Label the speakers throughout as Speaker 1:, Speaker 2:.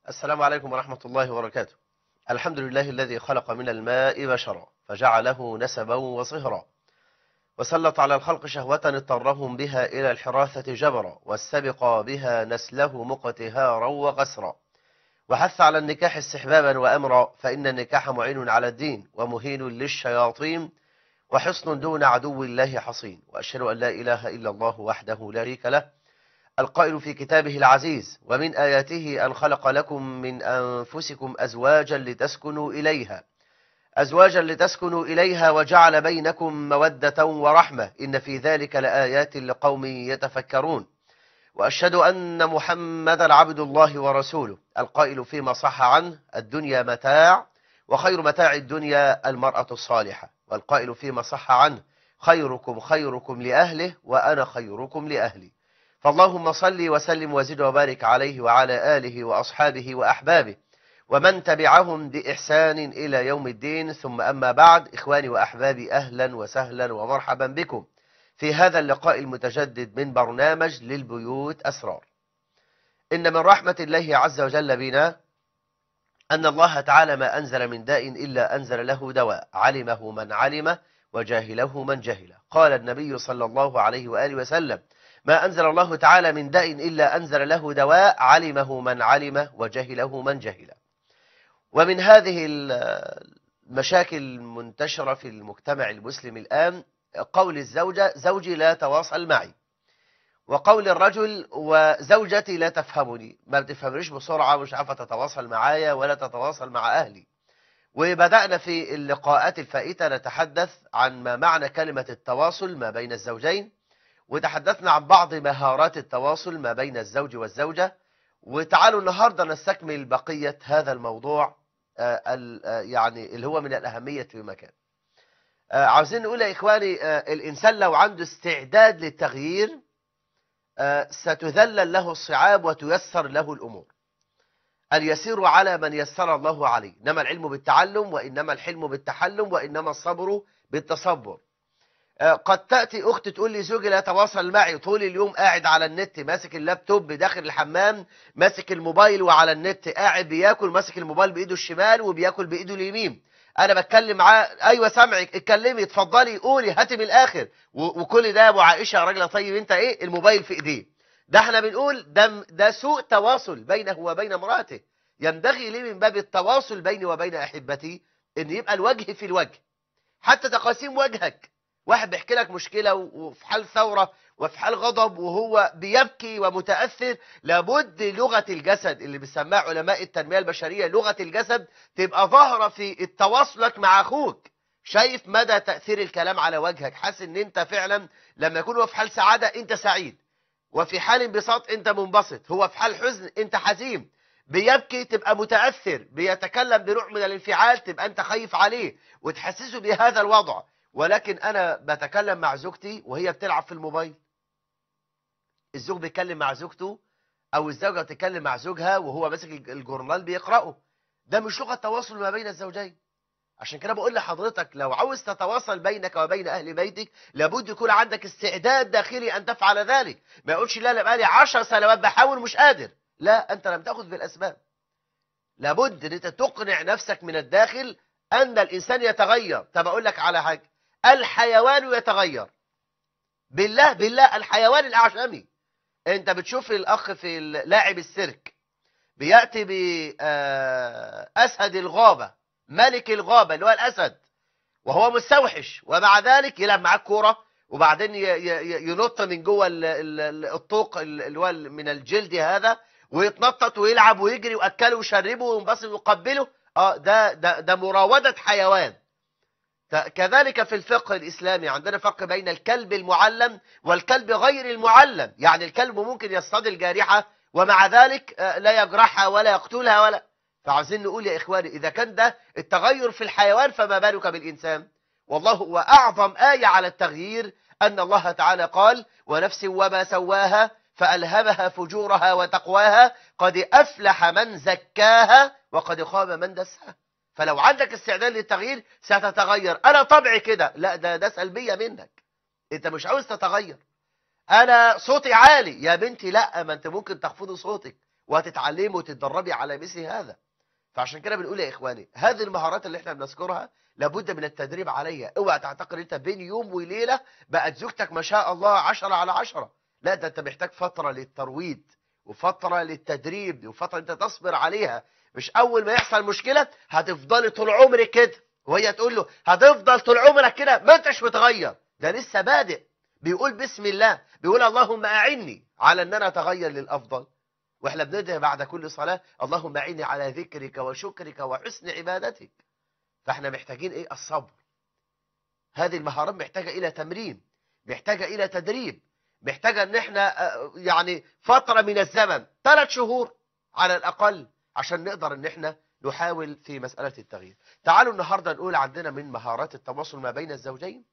Speaker 1: السلام عليكم ورحمة الله وبركاته الحمد لله الذي خلق من الماء بشرا فجعله نسبا وصهرا وسلط على الخلق شهوة اضطرهم بها إلى الحراثة جبرا واستبق بها نسله مقتهارا وقسرا وحث على النكاح استحبابا وأمرا فإن النكاح معين على الدين ومهين للشياطين وحصن دون عدو الله حصين وأشهد أن لا إله إلا الله وحده لا شريك له القائل في كتابه العزيز ومن آياته أن خلق لكم من أنفسكم أزواجا لتسكنوا إليها أزواجا لتسكنوا إليها وجعل بينكم مودة ورحمة إن في ذلك لآيات لقوم يتفكرون وأشهد أن محمدا عبد الله ورسوله القائل فيما صح عنه الدنيا متاع وخير متاع الدنيا المرأة الصالحة والقائل فيما صح عنه خيركم خيركم لأهله وأنا خيركم لأهلي فاللهم صل وسلم وزد وبارك عليه وعلى آله وأصحابه وأحبابه ومن تبعهم بإحسان إلى يوم الدين ثم أما بعد إخواني وأحبابي أهلا وسهلا ومرحبا بكم في هذا اللقاء المتجدد من برنامج للبيوت أسرار إن من رحمة الله عز وجل بنا أن الله تعالى ما أنزل من داء إلا أنزل له دواء علمه من علم وجاهله من جهل قال النبي صلى الله عليه وآله وسلم ما أنزل الله تعالى من داء إلا أنزل له دواء علمه من علم وجهله من جهل ومن هذه المشاكل المنتشرة في المجتمع المسلم الآن قول الزوجة زوجي لا تواصل معي وقول الرجل وزوجتي لا تفهمني ما بتفهمنيش بسرعة مش عارفة تتواصل معايا ولا تتواصل مع أهلي وبدأنا في اللقاءات الفائتة نتحدث عن ما معنى كلمة التواصل ما بين الزوجين وتحدثنا عن بعض مهارات التواصل ما بين الزوج والزوجة وتعالوا النهاردة نستكمل بقية هذا الموضوع يعني اللي هو من الأهمية في مكان عاوزين نقول يا إخواني الإنسان لو عنده استعداد للتغيير ستذلل له الصعاب وتيسر له الأمور أن يسير على من يسر الله عليه إنما العلم بالتعلم وإنما الحلم بالتحلم وإنما الصبر بالتصبر قد تأتي أخت تقول لي زوجي لا يتواصل معي طول اليوم قاعد على النت ماسك اللابتوب داخل الحمام ماسك الموبايل وعلى النت قاعد بياكل ماسك الموبايل بإيده الشمال وبياكل بإيده اليمين أنا بتكلم معاه أيوة سامعك اتكلمي اتفضلي قولي هاتي من الآخر وكل ده يا أبو عائشة يا راجل طيب أنت إيه الموبايل في إيديه ده احنا بنقول ده, ده سوء تواصل بينه وبين امرأته ينبغي لي من باب التواصل بيني وبين أحبتي أن يبقى الوجه في الوجه حتى تقاسيم وجهك واحد بيحكي لك مشكلة وفي حال ثورة وفي حال غضب وهو بيبكي ومتأثر لابد لغة الجسد اللي بيسموها علماء التنمية البشرية لغة الجسد تبقى ظاهرة في التواصلك مع أخوك شايف مدى تأثير الكلام على وجهك حاسس ان انت فعلا لما يكون هو في حال سعادة انت سعيد وفي حال انبساط انت منبسط هو في حال حزن انت حزين بيبكي تبقى متأثر بيتكلم بنوع من الانفعال تبقى انت خايف عليه وتحسسه بهذا الوضع ولكن أنا بتكلم مع زوجتي وهي بتلعب في الموبايل الزوج بيتكلم مع زوجته أو الزوجة بتتكلم مع زوجها وهو ماسك الجورنال بيقرأه ده مش لغة تواصل ما بين الزوجين عشان كده بقول لحضرتك لو عاوز تتواصل بينك وبين أهل بيتك لابد يكون عندك استعداد داخلي أن تفعل ذلك ما يقولش لا لا بقالي عشر سنوات بحاول مش قادر لا أنت لم تأخذ بالأسباب لابد أن أنت تقنع نفسك من الداخل أن الإنسان يتغير طب أقول لك على حاجة الحيوان يتغير بالله بالله الحيوان الأعشمي انت بتشوف الأخ في لاعب السيرك بيأتي بأسد الغابة ملك الغابة اللي هو الأسد وهو مستوحش ومع ذلك يلعب معاك كورة وبعدين ينط من جوه الطوق اللي هو من الجلد هذا ويتنطط ويلعب ويجري وأكله ويشربه وينبسط ويقبله اه ده ده ده مراودة حيوان كذلك في الفقه الإسلامي عندنا فرق بين الكلب المعلم والكلب غير المعلم يعني الكلب ممكن يصطاد الجارحة ومع ذلك لا يجرحها ولا يقتلها ولا فعاوزين نقول يا إخواني إذا كان ده التغير في الحيوان فما بالك بالإنسان والله هو أعظم آية على التغيير أن الله تعالى قال ونفس وما سواها فألهمها فجورها وتقواها قد أفلح من زكاها وقد خاب من دسها فلو عندك استعداد للتغيير ستتغير انا طبعي كده لا ده ده سلبيه منك انت مش عاوز تتغير انا صوتي عالي يا بنتي لا ما انت ممكن تخفضي صوتك وهتتعلمي وتتدربي على مثل هذا فعشان كده بنقول يا اخواني هذه المهارات اللي احنا بنذكرها لابد من التدريب عليها اوعى تعتقد انت بين يوم وليله بقت زوجتك ما شاء الله عشرة على عشرة لا ده انت محتاج فتره للترويض وفتره للتدريب وفتره انت تصبر عليها مش اول ما يحصل مشكله هتفضلي طول عمرك كده وهي تقول له هتفضل طول عمرك كده ما انتش متغير ده لسه بادئ بيقول بسم الله بيقول اللهم اعني على ان انا اتغير للافضل واحنا بندعي بعد كل صلاه اللهم اعني على ذكرك وشكرك وحسن عبادتك فاحنا محتاجين ايه الصبر هذه المهارات محتاجه الى تمرين محتاجه الى تدريب محتاجه ان احنا آه، يعني فتره من الزمن ثلاث شهور على الاقل عشان نقدر ان احنا نحاول في مساله التغيير تعالوا النهارده نقول عندنا من مهارات التواصل ما بين الزوجين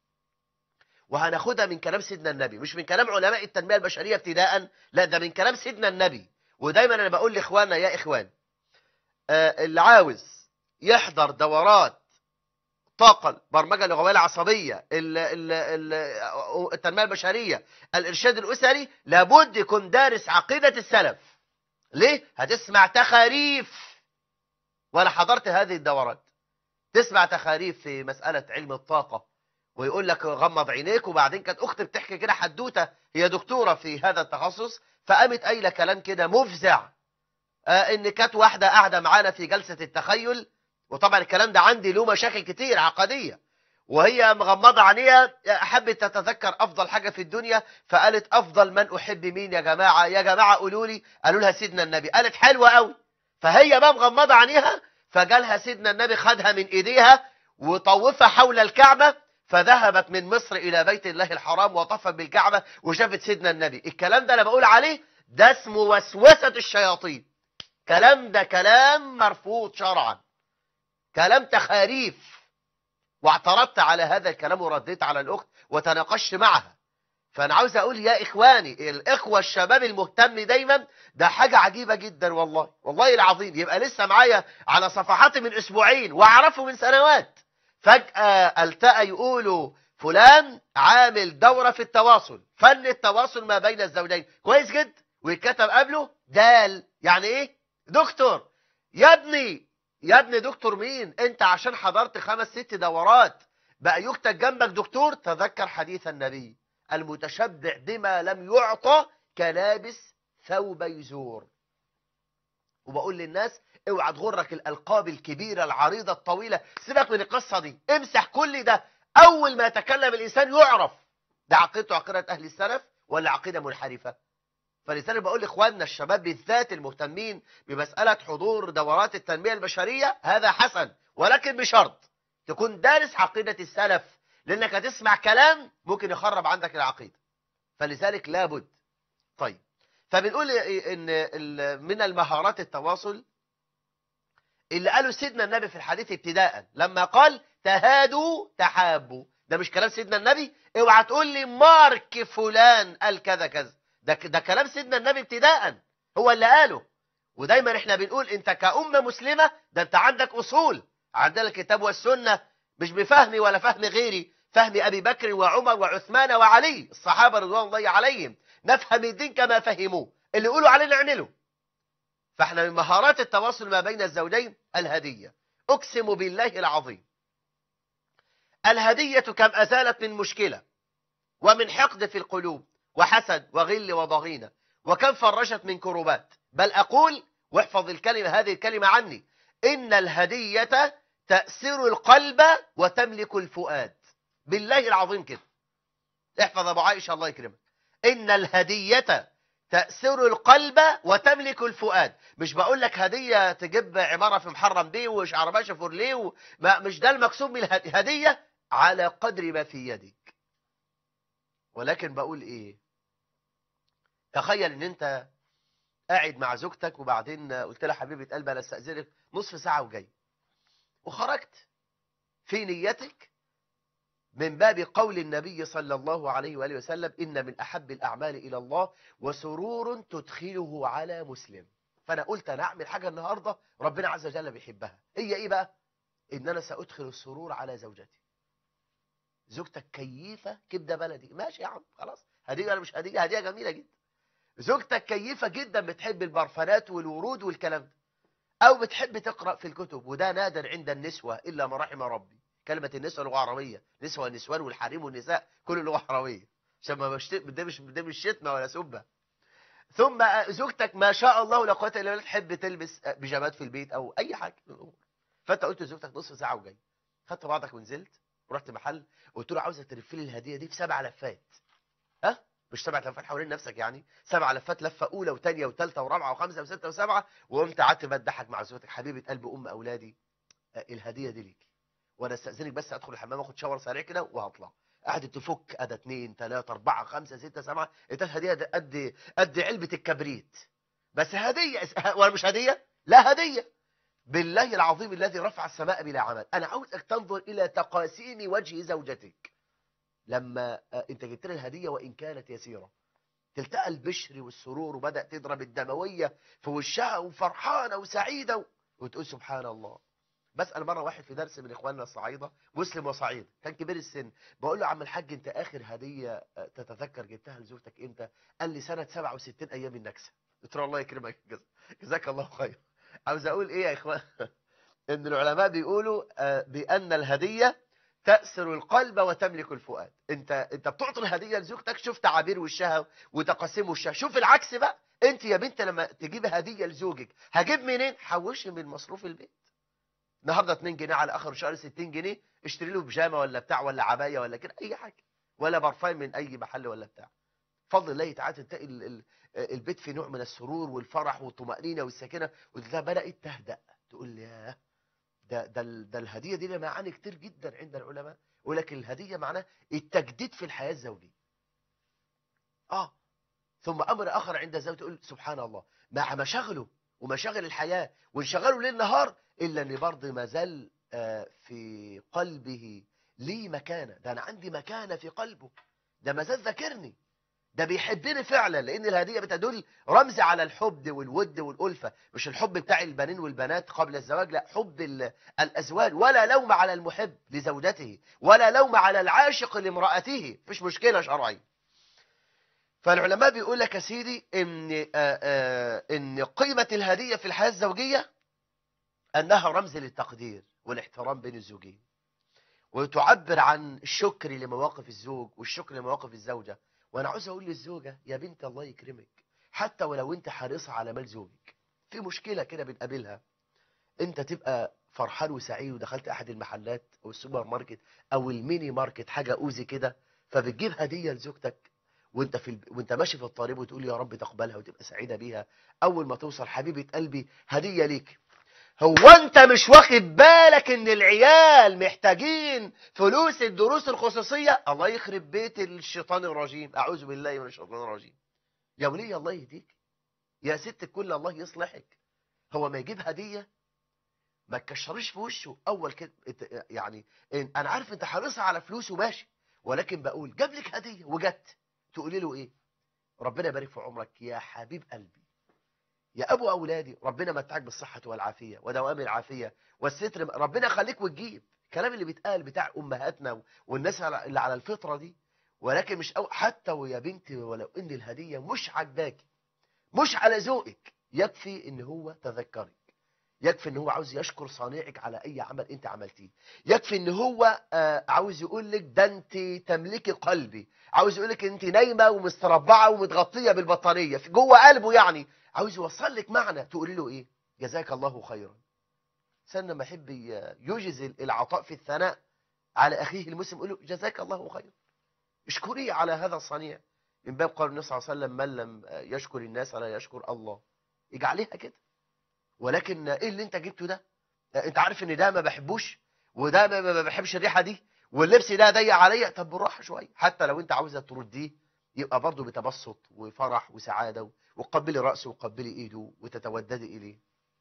Speaker 1: وهناخدها من كلام سيدنا النبي مش من كلام علماء التنميه البشريه ابتداء لا ده من كلام سيدنا النبي ودايما انا بقول لاخواننا يا اخوان آه، اللي عاوز يحضر دورات طاقة البرمجة اللغوية العصبية ال- ال- ال- التنمية البشرية الإرشاد الأسري لابد يكون دارس عقيدة السلف ليه؟ هتسمع تخاريف وأنا حضرت هذه الدورات تسمع تخاريف في مسألة علم الطاقة ويقول لك غمض عينيك وبعدين كانت أختي بتحكي كده حدوتة هي دكتورة في هذا التخصص فقامت قايلة كلام كده مفزع آه إن كانت واحدة قاعدة معانا في جلسة التخيل وطبعا الكلام ده عندي له مشاكل كتير عقدية وهي مغمضة عينيها حبت تتذكر أفضل حاجة في الدنيا فقالت أفضل من أحب مين يا جماعة يا جماعة قولوا لي قالوا لها سيدنا النبي قالت حلوة قوي فهي بقى مغمضة عينيها فجالها سيدنا النبي خدها من إيديها وطوفها حول الكعبة فذهبت من مصر إلى بيت الله الحرام وطفت بالكعبة وشافت سيدنا النبي الكلام ده أنا بقول عليه ده اسمه وسوسة الشياطين كلام ده كلام مرفوض شرعا كلام تخاريف واعترضت على هذا الكلام ورديت على الأخت وتناقشت معها فأنا عاوز أقول يا إخواني الإخوة الشباب المهتم دايما ده حاجة عجيبة جدا والله والله العظيم يبقى لسه معايا على صفحاتي من أسبوعين وأعرفه من سنوات فجأة التقى يقولوا فلان عامل دورة في التواصل فن التواصل ما بين الزوجين كويس جدا ويتكتب قبله دال يعني ايه دكتور يا ابني يا ابني دكتور مين انت عشان حضرت خمس ست دورات بقى يكتب جنبك دكتور تذكر حديث النبي المتشبع بما لم يعطى كلابس ثوب يزور وبقول للناس اوعى تغرك الالقاب الكبيره العريضه الطويله سيبك من القصه دي امسح كل ده اول ما يتكلم الانسان يعرف ده عقيدته عقيده اهل السلف ولا عقيده منحرفه فلذلك بقول لاخواننا الشباب بالذات المهتمين بمساله حضور دورات التنميه البشريه هذا حسن ولكن بشرط تكون دارس عقيده السلف لانك هتسمع كلام ممكن يخرب عندك العقيده فلذلك لابد طيب فبنقول ان ال- من المهارات التواصل اللي قاله سيدنا النبي في الحديث ابتداء لما قال تهادوا تحابوا ده مش كلام سيدنا النبي اوعى تقول لي مارك فلان قال كذا كذا ده ده كلام سيدنا النبي ابتداء هو اللي قاله ودايما احنا بنقول انت كأمة مسلمة ده انت عندك اصول عندنا الكتاب والسنة مش بفهمي ولا فهم غيري فهم ابي بكر وعمر وعثمان وعلي الصحابة رضوان الله عليهم نفهم الدين كما فهموه اللي يقولوا عليه نعمله فاحنا من مهارات التواصل ما بين الزوجين الهدية اقسم بالله العظيم الهدية كم ازالت من مشكلة ومن حقد في القلوب وحسد وغل وضغينة وكم فرجت من كروبات بل أقول واحفظ الكلمة هذه الكلمة عني إن الهدية تأسر القلب وتملك الفؤاد بالله العظيم كده احفظ أبو عائشة الله يكرمك إن الهدية تأسر القلب وتملك الفؤاد مش بقول لك هدية تجيب عمارة في محرم بيه وشعرباشة فورليه و... ما مش ده المقصود من الهدية على قدر ما في يدك ولكن بقول ايه تخيل ان انت قاعد مع زوجتك وبعدين قلت لها حبيبه قلبي انا استاذنك نصف ساعه وجاي وخرجت في نيتك من باب قول النبي صلى الله عليه واله وسلم ان من احب الاعمال الى الله وسرور تدخله على مسلم فانا قلت انا اعمل حاجه النهارده ربنا عز وجل بيحبها هي ايه بقى ان انا سادخل السرور على زوجتي زوجتك كيفه كبده بلدي ماشي يا عم خلاص هديه ولا مش هديه هديه جميله جدا زوجتك كيفة جدا بتحب البرفانات والورود والكلام ده او بتحب تقرأ في الكتب وده نادر عند النسوة الا ما رحم ربي كلمة النسوة لغة عربية نسوة النسوان والحريم والنساء كل لغة عربية عشان ما بشت... ده مش ده مش شتمة ولا سبة ثم زوجتك ما شاء الله لا قوه الا بالله تحب تلبس بيجامات في البيت او اي حاجه من الامور فانت قلت لزوجتك نص ساعه وجاي خدت بعضك ونزلت ورحت محل وقلت له عاوزك تلف لي الهديه دي في سبع لفات ها مش سبع لفات حوالين نفسك يعني سبع لفات لفه اولى وثانيه وثالثه ورابعه وخمسه وسته وسبعه وقمت قعدت بضحك مع زوجتك حبيبه قلب ام اولادي الهديه دي ليكي وانا استاذنك بس ادخل الحمام اخد شاور سريع كده وهطلع قعدت تفك ادى اثنين ثلاثة أربعة خمسة ستة سبعة ادت هدية قد قد علبة الكبريت بس هدية ولا مش هدية؟ لا هدية بالله العظيم الذي رفع السماء بلا عمل أنا عاوزك تنظر إلى تقاسيم وجه زوجتك لما أنت جبت لها الهدية وإن كانت يسيرة تلتقى البشر والسرور وبدأ تضرب الدموية في وشها وفرحانة وسعيدة وتقول سبحان الله بسأل مرة واحد في درس من إخواننا الصعيدة مسلم وصعيد كان كبير السن بقول له عم الحاج أنت آخر هدية تتذكر جبتها لزوجتك إمتى قال لي سنة 67 أيام النكسة قلت له الله يكرمك جزاك الله خير عاوز أقول إيه يا إخوان إن العلماء بيقولوا بأن الهدية تأسر القلب وتملك الفؤاد انت انت بتعطي الهديه لزوجتك شوف تعابير وشها وتقاسيم وشها شوف العكس بقى انت يا بنت لما تجيب هديه لزوجك هجيب منين حوشي من مصروف البيت النهارده 2 جنيه على اخر الشهر 60 جنيه اشتري له بيجامه ولا بتاع ولا عبايه ولا كده اي حاجه ولا برفان من اي محل ولا بتاع فضل الله تعالى تلاقي البيت في نوع من السرور والفرح والطمانينه والسكينه وده بدات تهدأ تقول لي ياه ده ده ده الهديه دي لها معاني كتير جدا عند العلماء يقول لك الهديه معناها التجديد في الحياه الزوجيه اه ثم امر اخر عند الزوج تقول سبحان الله مع مشاغله ومشاغل الحياه وانشغاله ليل نهار الا ان برضه ما زال في قلبه لي مكانه ده انا عندي مكانه في قلبه ده ما زال ذاكرني ده بيحبني فعلا لان الهديه بتدل رمز على الحب والود والالفه مش الحب بتاع البنين والبنات قبل الزواج لا حب الازواج ولا لوم على المحب لزوجته ولا لوم على العاشق لامراته مفيش مشكله شرعيه فالعلماء بيقول لك يا سيدي ان آآ آآ ان قيمه الهديه في الحياه الزوجيه انها رمز للتقدير والاحترام بين الزوجين وتعبر عن الشكر لمواقف الزوج والشكر لمواقف الزوجه وانا عاوز اقول للزوجه يا بنت الله يكرمك حتى ولو انت حريصه على مال زوجك في مشكله كده بنقابلها انت تبقى فرحان وسعيد ودخلت احد المحلات او السوبر ماركت او الميني ماركت حاجه اوزي كده فبتجيب هديه لزوجتك وانت في الب... وانت ماشي في الطريق وتقول يا رب تقبلها وتبقى سعيده بيها اول ما توصل حبيبه قلبي هديه ليك هو انت مش واخد بالك ان العيال محتاجين فلوس الدروس الخصوصية الله يخرب بيت الشيطان الرجيم اعوذ بالله من الشيطان الرجيم يا ولي الله يهديك يا ست الكل الله يصلحك هو ما يجيب هدية ما تكشريش في وشه اول كده يعني إن انا عارف انت حريصة على فلوسه ماشي ولكن بقول جاب لك هدية وجت تقولي له ايه ربنا يبارك في عمرك يا حبيب قلبي يا ابو اولادي ربنا متعك بالصحه والعافيه ودوام العافيه والستر ربنا يخليك وتجيب الكلام اللي بيتقال بتاع امهاتنا والناس اللي على الفطره دي ولكن مش أو حتى ويا بنتي ولو ان الهديه مش عجباكي مش على ذوقك يكفي ان هو تذكرك يكفي ان هو عاوز يشكر صانعك على اي عمل انت عملتيه يكفي ان هو آه عاوز يقول لك ده انت تملكي قلبي عاوز يقول لك انت نايمه ومستربعه ومتغطيه بالبطانيه في جوه قلبه يعني عاوز يوصل لك معنى تقولي له ايه جزاك الله خيرا سنة ما يحب يجز العطاء في الثناء على اخيه المسلم يقول له جزاك الله خيرا اشكري على هذا الصنيع من باب قول النبي صلى الله عليه وسلم من لم يشكر الناس لا يشكر الله اجعليها كده ولكن ايه اللي انت جبته ده انت عارف ان ده ما بحبوش وده ما بحبش الريحه دي واللبس ده ضيق عليا طب بالراحه شويه حتى لو انت عاوزه ترديه يبقى برضه بتبسط وفرح وسعاده وقبلي راسه وقبلي ايده وتتوددي اليه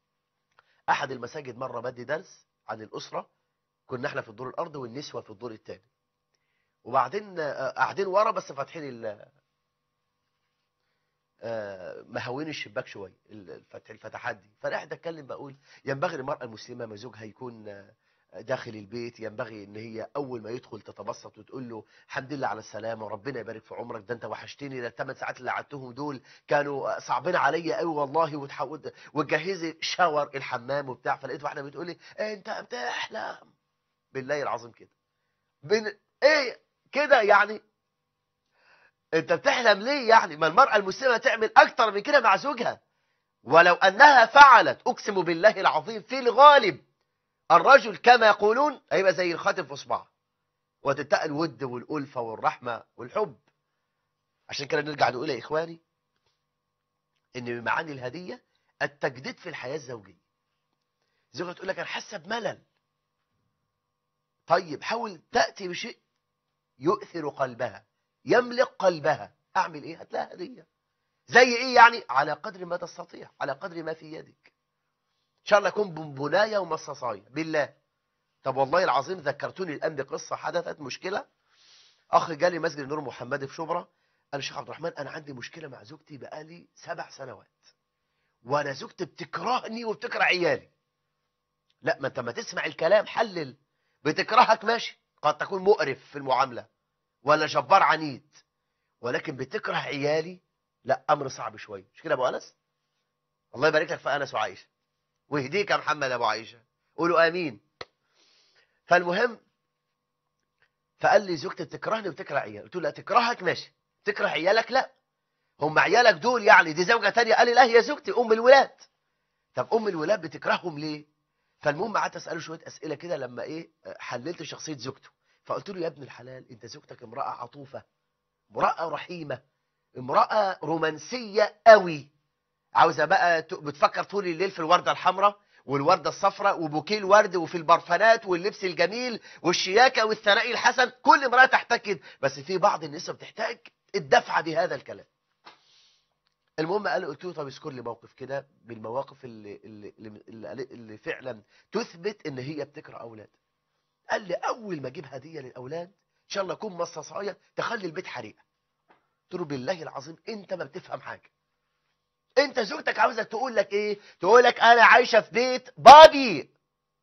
Speaker 1: احد المساجد مره بدي درس عن الاسره كنا احنا في الدور الارض والنسوه في الدور الثاني وبعدين قاعدين ورا بس فاتحين ال مهوين الشباك شويه الفتح الفتحات دي فانا قاعد اتكلم بقول ينبغي للمراه المسلمه ما زوجها يكون داخل البيت ينبغي ان هي اول ما يدخل تتبسط وتقول له الحمد لله على السلامه وربنا يبارك في عمرك ده انت وحشتني ده الثمان ساعات اللي قعدتهم دول كانوا صعبين عليا قوي والله وتحود وتجهزي شاور الحمام وبتاع فلقيت واحده بتقول لي إيه انت بتحلم بالله العظيم كده بن... ايه كده يعني انت بتحلم ليه يعني ما المراه المسلمه تعمل اكتر من كده مع زوجها ولو انها فعلت اقسم بالله العظيم في الغالب الرجل كما يقولون هيبقى زي الخاتم في اصبعه وتتقى الود والألفة والرحمة والحب عشان كده نرجع نقول يا إخواني إن من معاني الهدية التجديد في الحياة الزوجية زوجة تقول لك أنا حاسة بملل طيب حاول تأتي بشيء يؤثر قلبها يملك قلبها أعمل إيه هتلاقي هدية زي إيه يعني على قدر ما تستطيع على قدر ما في يدك إن شاء الله يكون بونبوناية ومصاصاية بالله طب والله العظيم ذكرتوني الآن بقصة حدثت مشكلة أخ جالي مسجد نور محمد في شبرا قال الشيخ عبد الرحمن أنا عندي مشكلة مع زوجتي بقالي سبع سنوات وأنا زوجتي بتكرهني وبتكره عيالي لا ما أنت ما تسمع الكلام حلل بتكرهك ماشي قد تكون مقرف في المعاملة ولا جبار عنيد ولكن بتكره عيالي لا أمر صعب شوية مش كده يا أبو أنس الله يبارك لك في أنس وعائشة ويهديك يا محمد أبو عائشة قولوا آمين فالمهم فقال لي زوجتي بتكرهني وبتكره عيالي قلت له لا تكرهك ماشي تكره عيالك لا هم عيالك دول يعني دي زوجة تانية قال لي لا هي زوجتي أم الولاد طب أم الولاد بتكرههم ليه فالمهم قعدت أسأله شوية أسئلة كده لما إيه حللت شخصية زوجته فقلت له يا ابن الحلال أنت زوجتك امرأة عطوفة امرأة رحيمة امرأة رومانسية قوي عاوزة بقى بتفكر طول الليل في الوردة الحمراء والوردة الصفراء وبوكيه الورد وفي البرفانات واللبس الجميل والشياكة والثناء الحسن كل امرأة تحتاج كده بس في بعض النساء بتحتاج الدفعة بهذا الكلام المهم قال قلت له طب اذكر لي موقف كده بالمواقف اللي, اللي, اللي, اللي فعلا تثبت ان هي بتكره اولاد قال لي اول ما اجيب هديه للاولاد ان شاء الله اكون مصاصايه تخلي البيت حريقه قلت له بالله العظيم انت ما بتفهم حاجه انت زوجتك عاوزه تقول لك ايه تقول لك انا عايشه في بيت بابي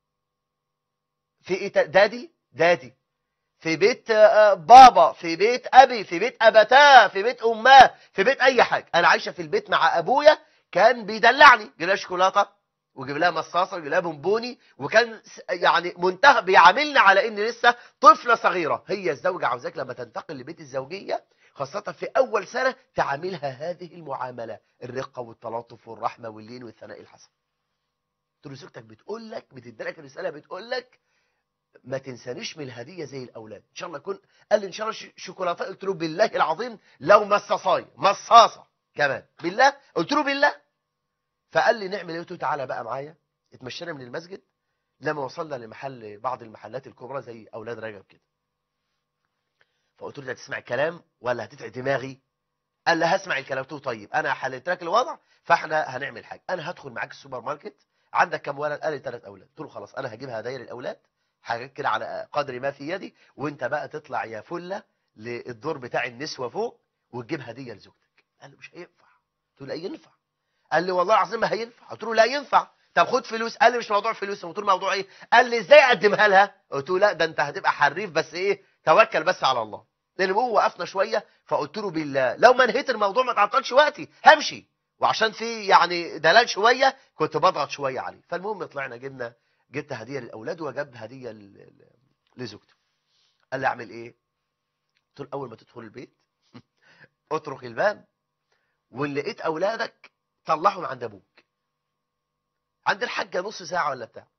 Speaker 1: في ايه دادي دادي في بيت بابا في بيت ابي في بيت ابتاه في بيت اماه في بيت اي حاجه انا عايشه في البيت مع ابويا كان بيدلعني يجيب لها شوكولاته ويجيب لها مصاصه ويجيب لها بونبوني وكان يعني منتهى بيعاملنا على ان لسه طفله صغيره هي الزوجه عاوزاك لما تنتقل لبيت الزوجيه خاصة في أول سنة تعاملها هذه المعاملة الرقة والتلاطف والرحمة واللين والثناء الحسن قلت له زوجتك بتقول لك بتديلك الرسالة بتقول لك ما تنسانيش من الهدية زي الأولاد إن شاء الله يكون قال لي إن شاء الله شوكولاتة قلت له بالله العظيم لو مصاصاية مصاصة كمان بالله قلت له بالله فقال لي نعمل ايه قلت له تعالى بقى معايا اتمشينا من المسجد لما وصلنا لمحل بعض المحلات الكبرى زي أولاد رجب كده فقلت له هتسمع الكلام ولا هتتعب دماغي قال لي هسمع الكلام قلت له طيب انا حللت لك الوضع فاحنا هنعمل حاجه انا هدخل معاك السوبر ماركت عندك كم ولد قال لي ثلاث اولاد قلت له خلاص انا هجيب هدايا للاولاد حاجات كده على قدر ما في يدي وانت بقى تطلع يا فله للدور بتاع النسوه فوق وتجيب هديه لزوجتك قال له مش هينفع قلت له لا ينفع قال لي والله العظيم ما هينفع قلت له لا ينفع طب خد فلوس قال لي مش موضوع فلوس قلت له موضوع ايه قال لي ازاي اقدمها لها قلت له لا ده انت هتبقى حريف بس ايه توكل بس على الله لان هو وقفنا شويه فقلت له بالله لو ما انهيت الموضوع ما تعطلش وقتي همشي وعشان في يعني دلال شويه كنت بضغط شويه عليه فالمهم طلعنا جبنا جبت هديه للاولاد وجاب هديه لزوجته قال لي اعمل ايه قلت له اول ما تدخل البيت اترك الباب وان لقيت اولادك طلعهم عند ابوك عند الحاجه نص ساعه ولا بتاع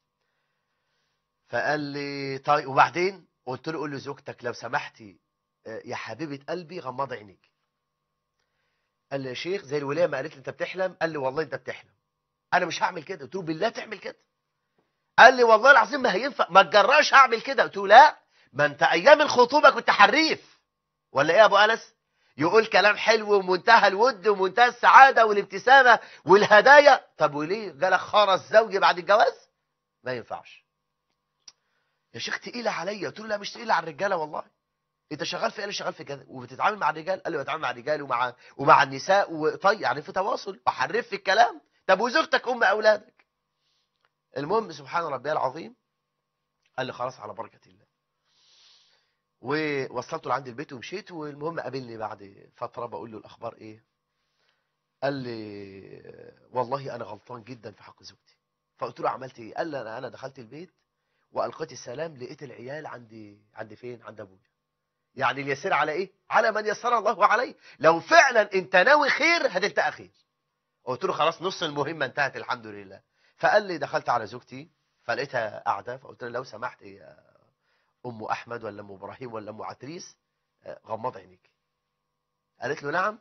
Speaker 1: فقال لي طيب وبعدين قلت له قول لزوجتك لو سمحتي يا حبيبه قلبي غمض عينيك قال لي يا شيخ زي الولايه ما قالت لي انت بتحلم قال لي والله انت بتحلم انا مش هعمل كده قلت له بالله تعمل كده قال لي والله العظيم ما هينفع ما تجراش اعمل كده قلت له لا ما انت ايام الخطوبه كنت حريف ولا ايه يا ابو انس يقول كلام حلو ومنتهى الود ومنتهى السعاده والابتسامه والهدايا طب وليه جالك خرس زوجي بعد الجواز ما ينفعش يا شيخ تقيله عليا قلت له لا مش تقيله على الرجاله والله انت شغال في ايه شغال في كذا وبتتعامل مع الرجال قال لي بتعامل مع الرجال ومع ومع النساء وطيب يعني في تواصل وحرف في الكلام طب وزوجتك ام اولادك المهم سبحان ربي العظيم قال لي خلاص على بركه الله ووصلته لعند البيت ومشيت والمهم قابلني بعد فتره بقول له الاخبار ايه قال لي والله انا غلطان جدا في حق زوجتي فقلت له عملت ايه قال لي انا انا دخلت البيت والقيت السلام لقيت العيال عندي عند فين عند ابويا يعني اليسير على ايه على من يسر الله عليه لو فعلا انت ناوي خير هتلتقى خير قلت له خلاص نص المهمه انتهت الحمد لله فقال لي دخلت على زوجتي فلقيتها قاعده فقلت له لو سمحت يا ام احمد ولا ام ابراهيم ولا ام عتريس غمض عينيك قالت له نعم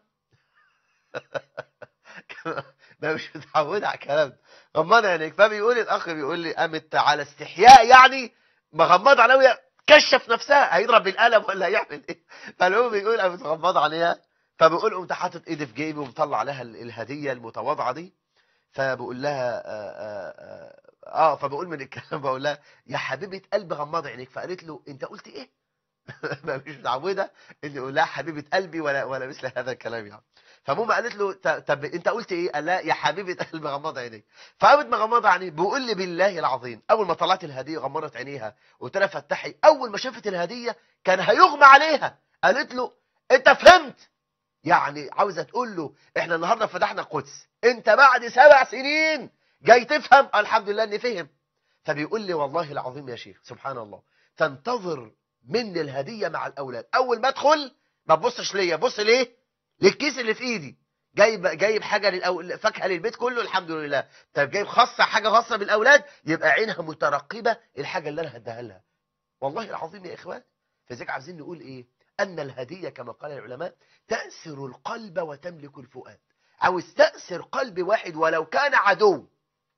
Speaker 1: ما مش متعود على الكلام ده غمض عينيك فبيقول الاخ بيقول لي قامت على استحياء يعني مغمض عليها كشف نفسها هيضرب بالقلم ولا هيعمل ايه فالمهم بيقول قامت مغمض عليها فبقول قمت حاطط ايدي في جيبي ومطلع لها الهديه المتواضعه دي فبقول لها آه, آه, آه, اه فبقول من الكلام بقول لها يا حبيبه قلبي غمض عينيك فقالت له انت قلت ايه ما مش متعوده ان يقول لها حبيبه قلبي ولا ولا مثل هذا الكلام يعني فماما قالت له طب انت قلت ايه قال لا يا حبيبه قلبي غمض عينيك فقامت مغمضه عينيه بيقول لي بالله العظيم اول ما طلعت الهديه غمضت عينيها قلت لها فتحي اول ما شافت الهديه كان هيغمى عليها قالت له انت فهمت يعني عاوزه تقول له احنا النهارده فتحنا القدس انت بعد سبع سنين جاي تفهم الحمد لله اني فهم فبيقول لي والله العظيم يا شيخ سبحان الله تنتظر مني الهديه مع الاولاد اول ما ادخل ما تبصش ليا بص ليه للكيس اللي في ايدي جايب جايب حاجه للأو... فاكهه للبيت كله الحمد لله طب جايب خاصه حاجه خاصه بالاولاد يبقى عينها مترقبه الحاجه اللي انا هديها لها والله العظيم يا اخوان فذلك عايزين نقول ايه ان الهديه كما قال العلماء تاسر القلب وتملك الفؤاد عاوز تاسر قلب واحد ولو كان عدو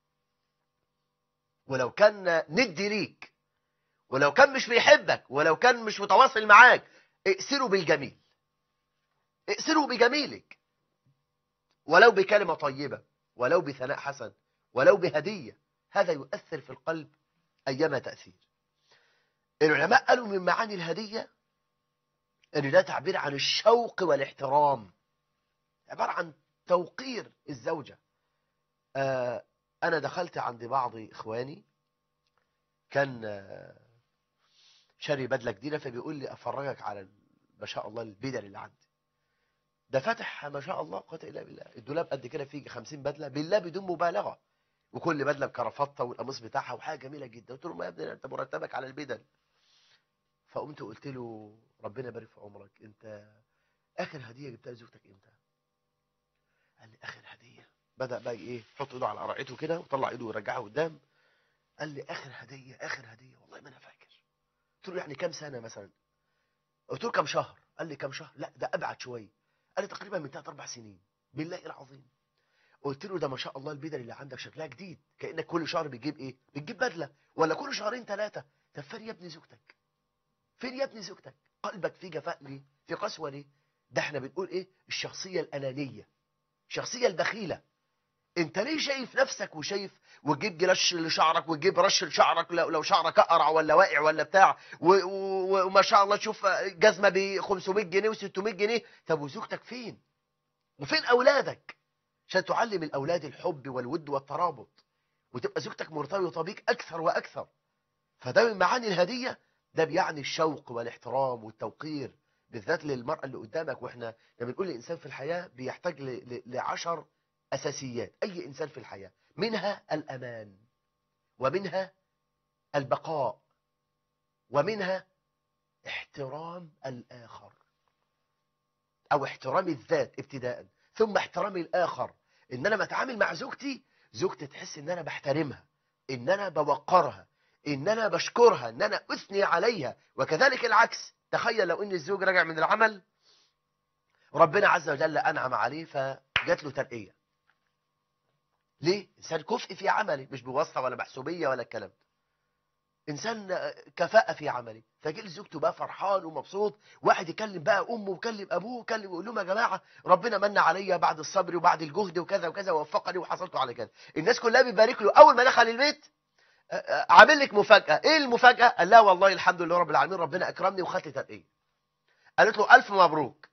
Speaker 1: ولو كان ندي ليك ولو كان مش بيحبك ولو كان مش متواصل معاك ائسره بالجميل ائسره بجميلك ولو بكلمة طيبة ولو بثناء حسن ولو بهدية هذا يؤثر في القلب أيما تأثير العلماء قالوا من معاني الهدية أن ده تعبير عن الشوق والاحترام عبارة عن توقير الزوجة آه أنا دخلت عند بعض إخواني كان آه شاري بدلة جديدة فبيقول لي أفرجك على ما شاء الله البدل اللي عندي ده فتح ما شاء الله قوه الا بالله الدولاب قد كده فيه 50 بدله بالله بدون مبالغه وكل بدله بكرافطه والقميص بتاعها وحاجه جميله جدا قلت له ما يا ابني انت مرتبك على البدل فقمت قلت له ربنا يبارك في عمرك انت اخر هديه جبتها لزوجتك امتى قال لي اخر هديه بدا بقى ايه يحط ايده على قرعته كده وطلع ايده ويرجعها قدام قال لي اخر هديه اخر هديه والله ما انا فاكر قلت له يعني كام سنه مثلا قلت له كام شهر قال لي كام شهر لا ده ابعد شويه قال لي تقريبا من 3 4 سنين بالله العظيم قلت له ده ما شاء الله البدل اللي عندك شكلها جديد كانك كل شهر بتجيب ايه بتجيب بدله ولا كل شهرين ثلاثه طب فين يا ابني زوجتك فين يا ابني زوجتك قلبك فيه جفاء ليه في قسوه ليه ده احنا بنقول ايه الشخصيه الانانيه الشخصيه البخيله انت ليه شايف نفسك وشايف وتجيب رش لشعرك وتجيب رش لشعرك لو, لو شعرك اقرع ولا واقع ولا بتاع وما شاء الله تشوف جزمه ب 500 جنيه و600 جنيه طب وزوجتك فين وفين اولادك عشان تعلم الاولاد الحب والود والترابط وتبقى زوجتك مرتبطه بيك اكثر واكثر فده من معاني الهديه ده بيعني الشوق والاحترام والتوقير بالذات للمراه اللي قدامك واحنا لما بنقول الانسان في الحياه بيحتاج لعشر أساسيات أي إنسان في الحياة منها الأمان ومنها البقاء ومنها احترام الآخر أو احترام الذات ابتداء ثم احترام الآخر إن أنا بتعامل مع زوجتي زوجتي تحس إن أنا بحترمها إن أنا بوقرها إن أنا بشكرها إن أنا أثني عليها وكذلك العكس تخيل لو إن الزوج راجع من العمل ربنا عز وجل أنعم عليه فجات له ترقية ليه؟ إنسان كفء في عمله مش بواسطة ولا محسوبية ولا الكلام ده إنسان كفاءة في عمله فجيل زوجته بقى فرحان ومبسوط واحد يكلم بقى أمه ويكلم أبوه ويكلم ويقول لهم يا جماعة ربنا من عليا بعد الصبر وبعد الجهد وكذا وكذا ووفقني وحصلت على كذا الناس كلها بتبارك له أول ما دخل البيت عامل لك مفاجأة إيه المفاجأة؟ قال لها والله الحمد لله رب العالمين ربنا أكرمني وخدت ترقية قالت له ألف مبروك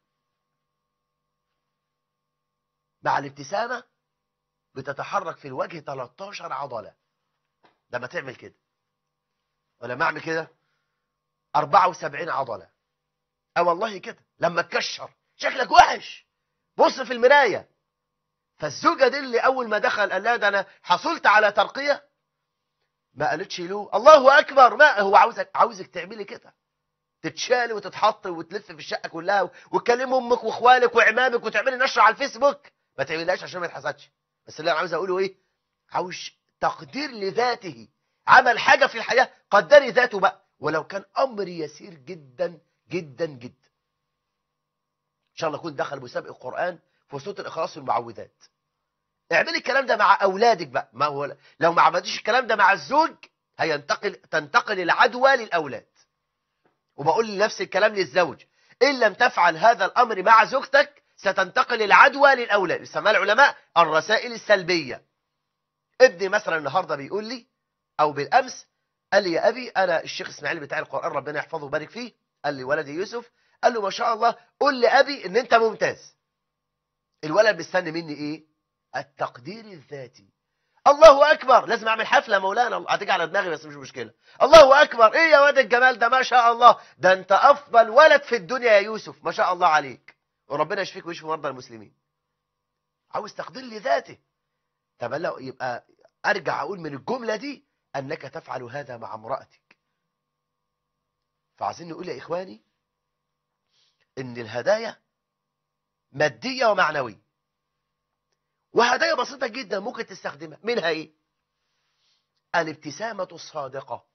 Speaker 1: مع الابتسامة بتتحرك في الوجه 13 عضلة لما تعمل كده ولما اعمل كده 74 عضله اه والله كده لما تكشر شكلك وحش بص في المرايه فالزوجه دي اللي اول ما دخل قال لها ده انا حصلت على ترقيه ما قالتش له الله اكبر ما هو عاوزك عاوزك تعملي كده تتشالي وتتحط وتلف في الشقه كلها وتكلم امك واخوالك وعمامك وتعملي نشر على الفيسبوك ما تعملهاش عشان ما يتحسدش بس اللي انا عاوز اقوله ايه عاوز تقدير لذاته عمل حاجه في الحياه قدري ذاته بقى ولو كان امر يسير جدا جدا جدا ان شاء الله يكون دخل مسابقه القران في صوت الاخلاص والمعوذات اعملي الكلام ده مع اولادك بقى ما هو لو ما عملتيش الكلام ده مع الزوج هينتقل تنتقل العدوى للاولاد وبقول لنفس الكلام للزوج ان لم تفعل هذا الامر مع زوجتك ستنتقل العدوى للاولاد يسمى العلماء الرسائل السلبيه ابني مثلا النهارده بيقول لي او بالامس قال لي يا ابي انا الشيخ اسماعيل بتاع القران ربنا يحفظه ويبارك فيه قال لي ولدي يوسف قال له ما شاء الله قول لابي ان انت ممتاز الولد مستني مني ايه التقدير الذاتي الله اكبر لازم اعمل حفله مولانا هتيجي على دماغي بس مش مشكله الله اكبر ايه يا واد الجمال ده ما شاء الله ده انت افضل ولد في الدنيا يا يوسف ما شاء الله عليك وربنا يشفيك ويشفي مرضى المسلمين عاوز تقدير لذاته طب لو يبقى ارجع اقول من الجمله دي انك تفعل هذا مع امراتك فعايزين نقول يا اخواني ان الهدايا ماديه ومعنويه وهدايا بسيطة جدا ممكن تستخدمها منها ايه الابتسامة الصادقة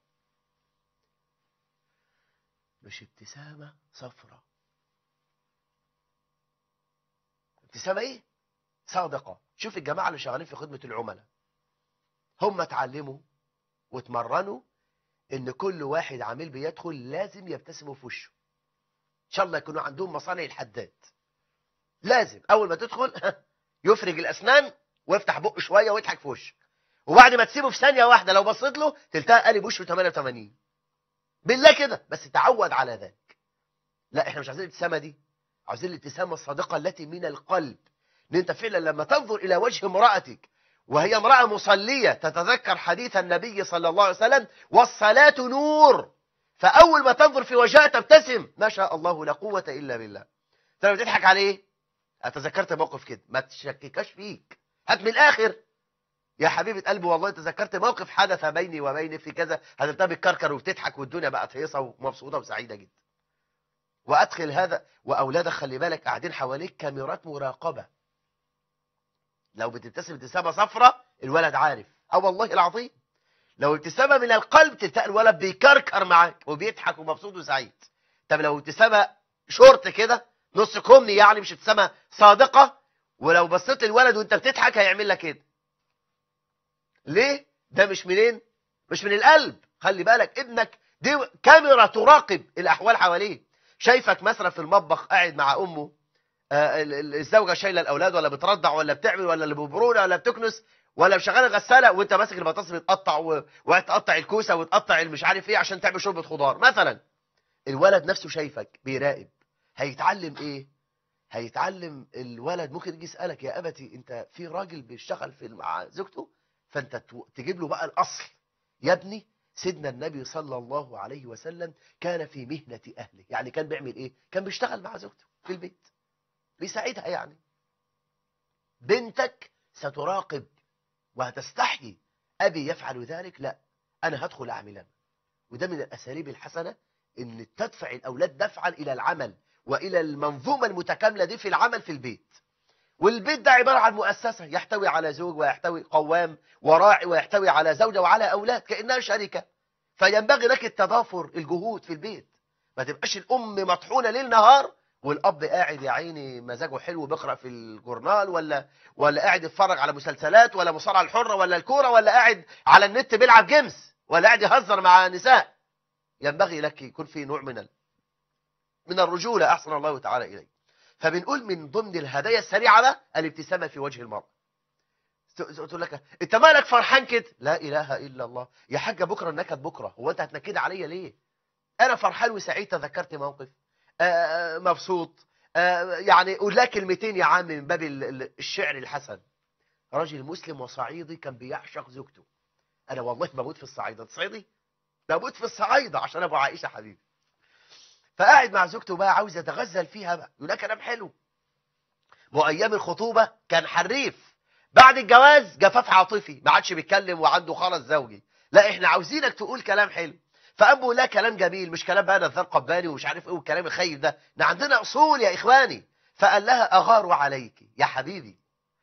Speaker 1: مش ابتسامة صفرة ابتسامة ايه صادقة شوف الجماعة اللي شغالين في خدمة العملاء هم اتعلموا واتمرنوا ان كل واحد عميل بيدخل لازم يبتسموا في وشه ان شاء الله يكونوا عندهم مصانع الحداد لازم اول ما تدخل يفرج الاسنان ويفتح بقه شويه ويضحك في وشك وبعد ما تسيبه في ثانيه واحده لو بصيت له تلتقى قلب وشه 88 بالله كده بس تعود على ذلك لا احنا مش عايزين الابتسامه دي عايزين الابتسامه الصادقه التي من القلب ان انت فعلا لما تنظر الى وجه امراتك وهي امراه مصليه تتذكر حديث النبي صلى الله عليه وسلم والصلاه نور فاول ما تنظر في وجهها تبتسم ما شاء الله لا قوه الا بالله انت لما تضحك عليه اتذكرت موقف كده ما تشككاش فيك هات من الاخر يا حبيبه قلبي والله تذكرت موقف حدث بيني وبينك في كذا هتبقى بتكركر وبتضحك والدنيا بقت هيصه ومبسوطه وسعيده جدا وادخل هذا واولادك خلي بالك قاعدين حواليك كاميرات مراقبه لو بتبتسم ابتسامه صفراء الولد عارف اه والله العظيم لو ابتسامه من القلب تلتقى الولد بيكركر معاك وبيضحك ومبسوط وسعيد طب لو ابتسامه شورت كده نص كمني يعني مش ابتسامه صادقه ولو بصيت للولد وانت بتضحك هيعمل لك كده ليه ده مش منين مش من القلب خلي بالك ابنك دي كاميرا تراقب الاحوال حواليه شايفك مثلا في المطبخ قاعد مع امه آه الزوجه شايله الاولاد ولا بترضع ولا بتعمل ولا اللي ببرونه ولا بتكنس ولا مشغله غساله وانت ماسك البطاطس بتقطع وتقطع الكوسه وتقطع المش عارف ايه عشان تعمل شوربه خضار مثلا الولد نفسه شايفك بيراقب هيتعلم ايه هيتعلم الولد ممكن يجي يسالك يا ابتي انت في راجل بيشتغل في مع زوجته فانت تجيب له بقى الاصل يا ابني سيدنا النبي صلى الله عليه وسلم كان في مهنة أهله يعني كان بيعمل إيه كان بيشتغل مع زوجته في البيت بيساعدها يعني بنتك ستراقب وهتستحي أبي يفعل ذلك لا أنا هدخل أعمل أنا وده من الأساليب الحسنة إن تدفع الأولاد دفعا إلى العمل وإلى المنظومة المتكاملة دي في العمل في البيت والبيت ده عبارة عن مؤسسة يحتوي على زوج ويحتوي قوام وراعي ويحتوي على زوجة وعلى أولاد كأنها شركة فينبغي لك التضافر الجهود في البيت ما تبقاش الأم مطحونة ليل نهار والأب قاعد يا عيني مزاجه حلو بيقرأ في الجورنال ولا ولا قاعد يتفرج على مسلسلات ولا مصارعة الحرة ولا الكورة ولا قاعد على النت بيلعب جيمز ولا قاعد يهزر مع نساء ينبغي لك يكون في نوع من ال... من الرجولة أحسن الله تعالى إليه فبنقول من ضمن الهدايا السريعة ده الابتسامة في وجه المرأة تقول لك انت مالك فرحان كده لا اله الا الله يا حاجه بكره النكد بكره هو انت هتنكد عليا ليه انا فرحان وسعيد تذكرت موقف آآ مبسوط آآ يعني قول لك كلمتين يا عم من باب الشعر الحسن راجل مسلم وصعيدي كان بيعشق زوجته انا والله بموت في الصعيد انت صعيدي بموت في الصعايده عشان ابو عائشه حبيبي فقاعد مع زوجته بقى عاوز يتغزل فيها بقى يقول لها كلام حلو وايام الخطوبه كان حريف بعد الجواز جفاف عاطفي ما عادش بيتكلم وعنده خرس زوجي لا احنا عاوزينك تقول كلام حلو فقام بيقول لها كلام جميل مش كلام بقى نزار قباني ومش عارف ايه والكلام الخير ده احنا عندنا اصول يا اخواني فقال لها اغار عليك يا حبيبي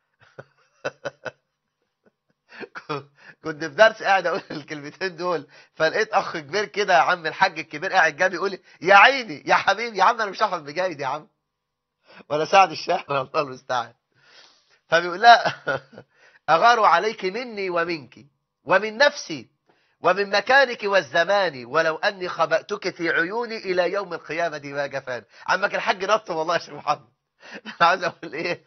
Speaker 1: كنت في درس قاعد اقول الكلمتين دول فلقيت اخ كبير كده يا عم الحاج الكبير قاعد جنبي يقول لي يا عيني يا حبيبي يا عم انا مش هحفظ بجايد يا عم ولا سعد الشهر الله المستعان فبيقول لا اغار عليك مني ومنك ومن نفسي ومن مكانك والزمان ولو اني خبأتك في عيوني الى يوم القيامه ما جفان عمك الحاج نط والله يا شيخ محمد انا عايز اقول ايه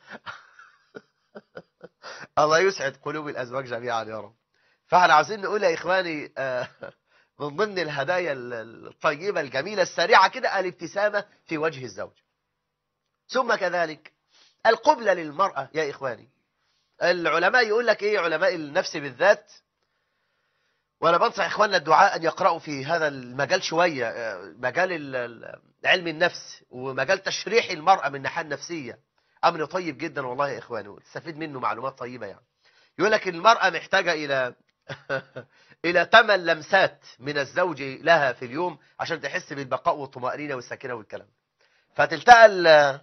Speaker 1: الله يسعد قلوب الازواج جميعا يا رب فاحنا عاوزين نقول يا اخواني آه، من ضمن الهدايا الطيبه الجميله السريعه كده الابتسامه في وجه الزوج ثم كذلك القبلة للمرأة يا إخواني العلماء يقول لك إيه علماء النفس بالذات وأنا بنصح إخواننا الدعاء أن يقرأوا في هذا المجال شوية آه، مجال ال- ال- علم النفس ومجال تشريح المرأة من الناحية النفسية أمر طيب جدا والله يا إخواني وتستفيد منه معلومات طيبة يعني يقول لك المرأة محتاجة إلى إلى ثمان لمسات من الزوج لها في اليوم عشان تحس بالبقاء والطمأنينة والسكينة والكلام فتلتقى ال-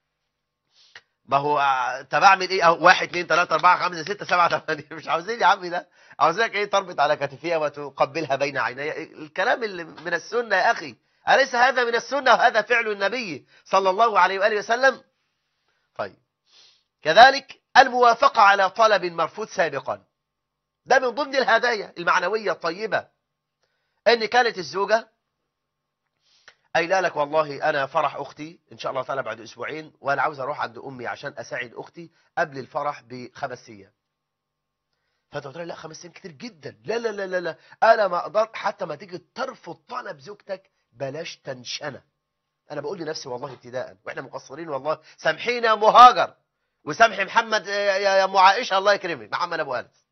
Speaker 1: ما هو آه، طب اعمل ايه اهو واحد اثنين ثلاثة أربعة خمسة ستة سبعة ثمانية مش عاوزين يا عمي ده عاوزينك ايه تربط على كتفيها وتقبلها بين عيني الكلام اللي من السنة يا أخي أليس هذا من السنة وهذا فعل النبي صلى الله عليه وآله وسلم طيب كذلك الموافقة على طلب مرفوض سابقا ده من ضمن الهدايا المعنوية الطيبة ان كانت الزوجة قايله لك والله انا فرح اختي ان شاء الله تعالى بعد اسبوعين وانا عاوز اروح عند امي عشان اساعد اختي قبل الفرح بخمس ايام فانت قلت لها لا خمس ايام كتير جدا لا لا لا لا لا انا ما اقدر حتى ما تيجي ترفض طلب زوجتك بلاش تنشنه انا بقول لنفسي والله ابتداء واحنا مقصرين والله سامحينا يا مهاجر وسامحي محمد يا يا ام عائشه الله يكرمك محمد ابو انس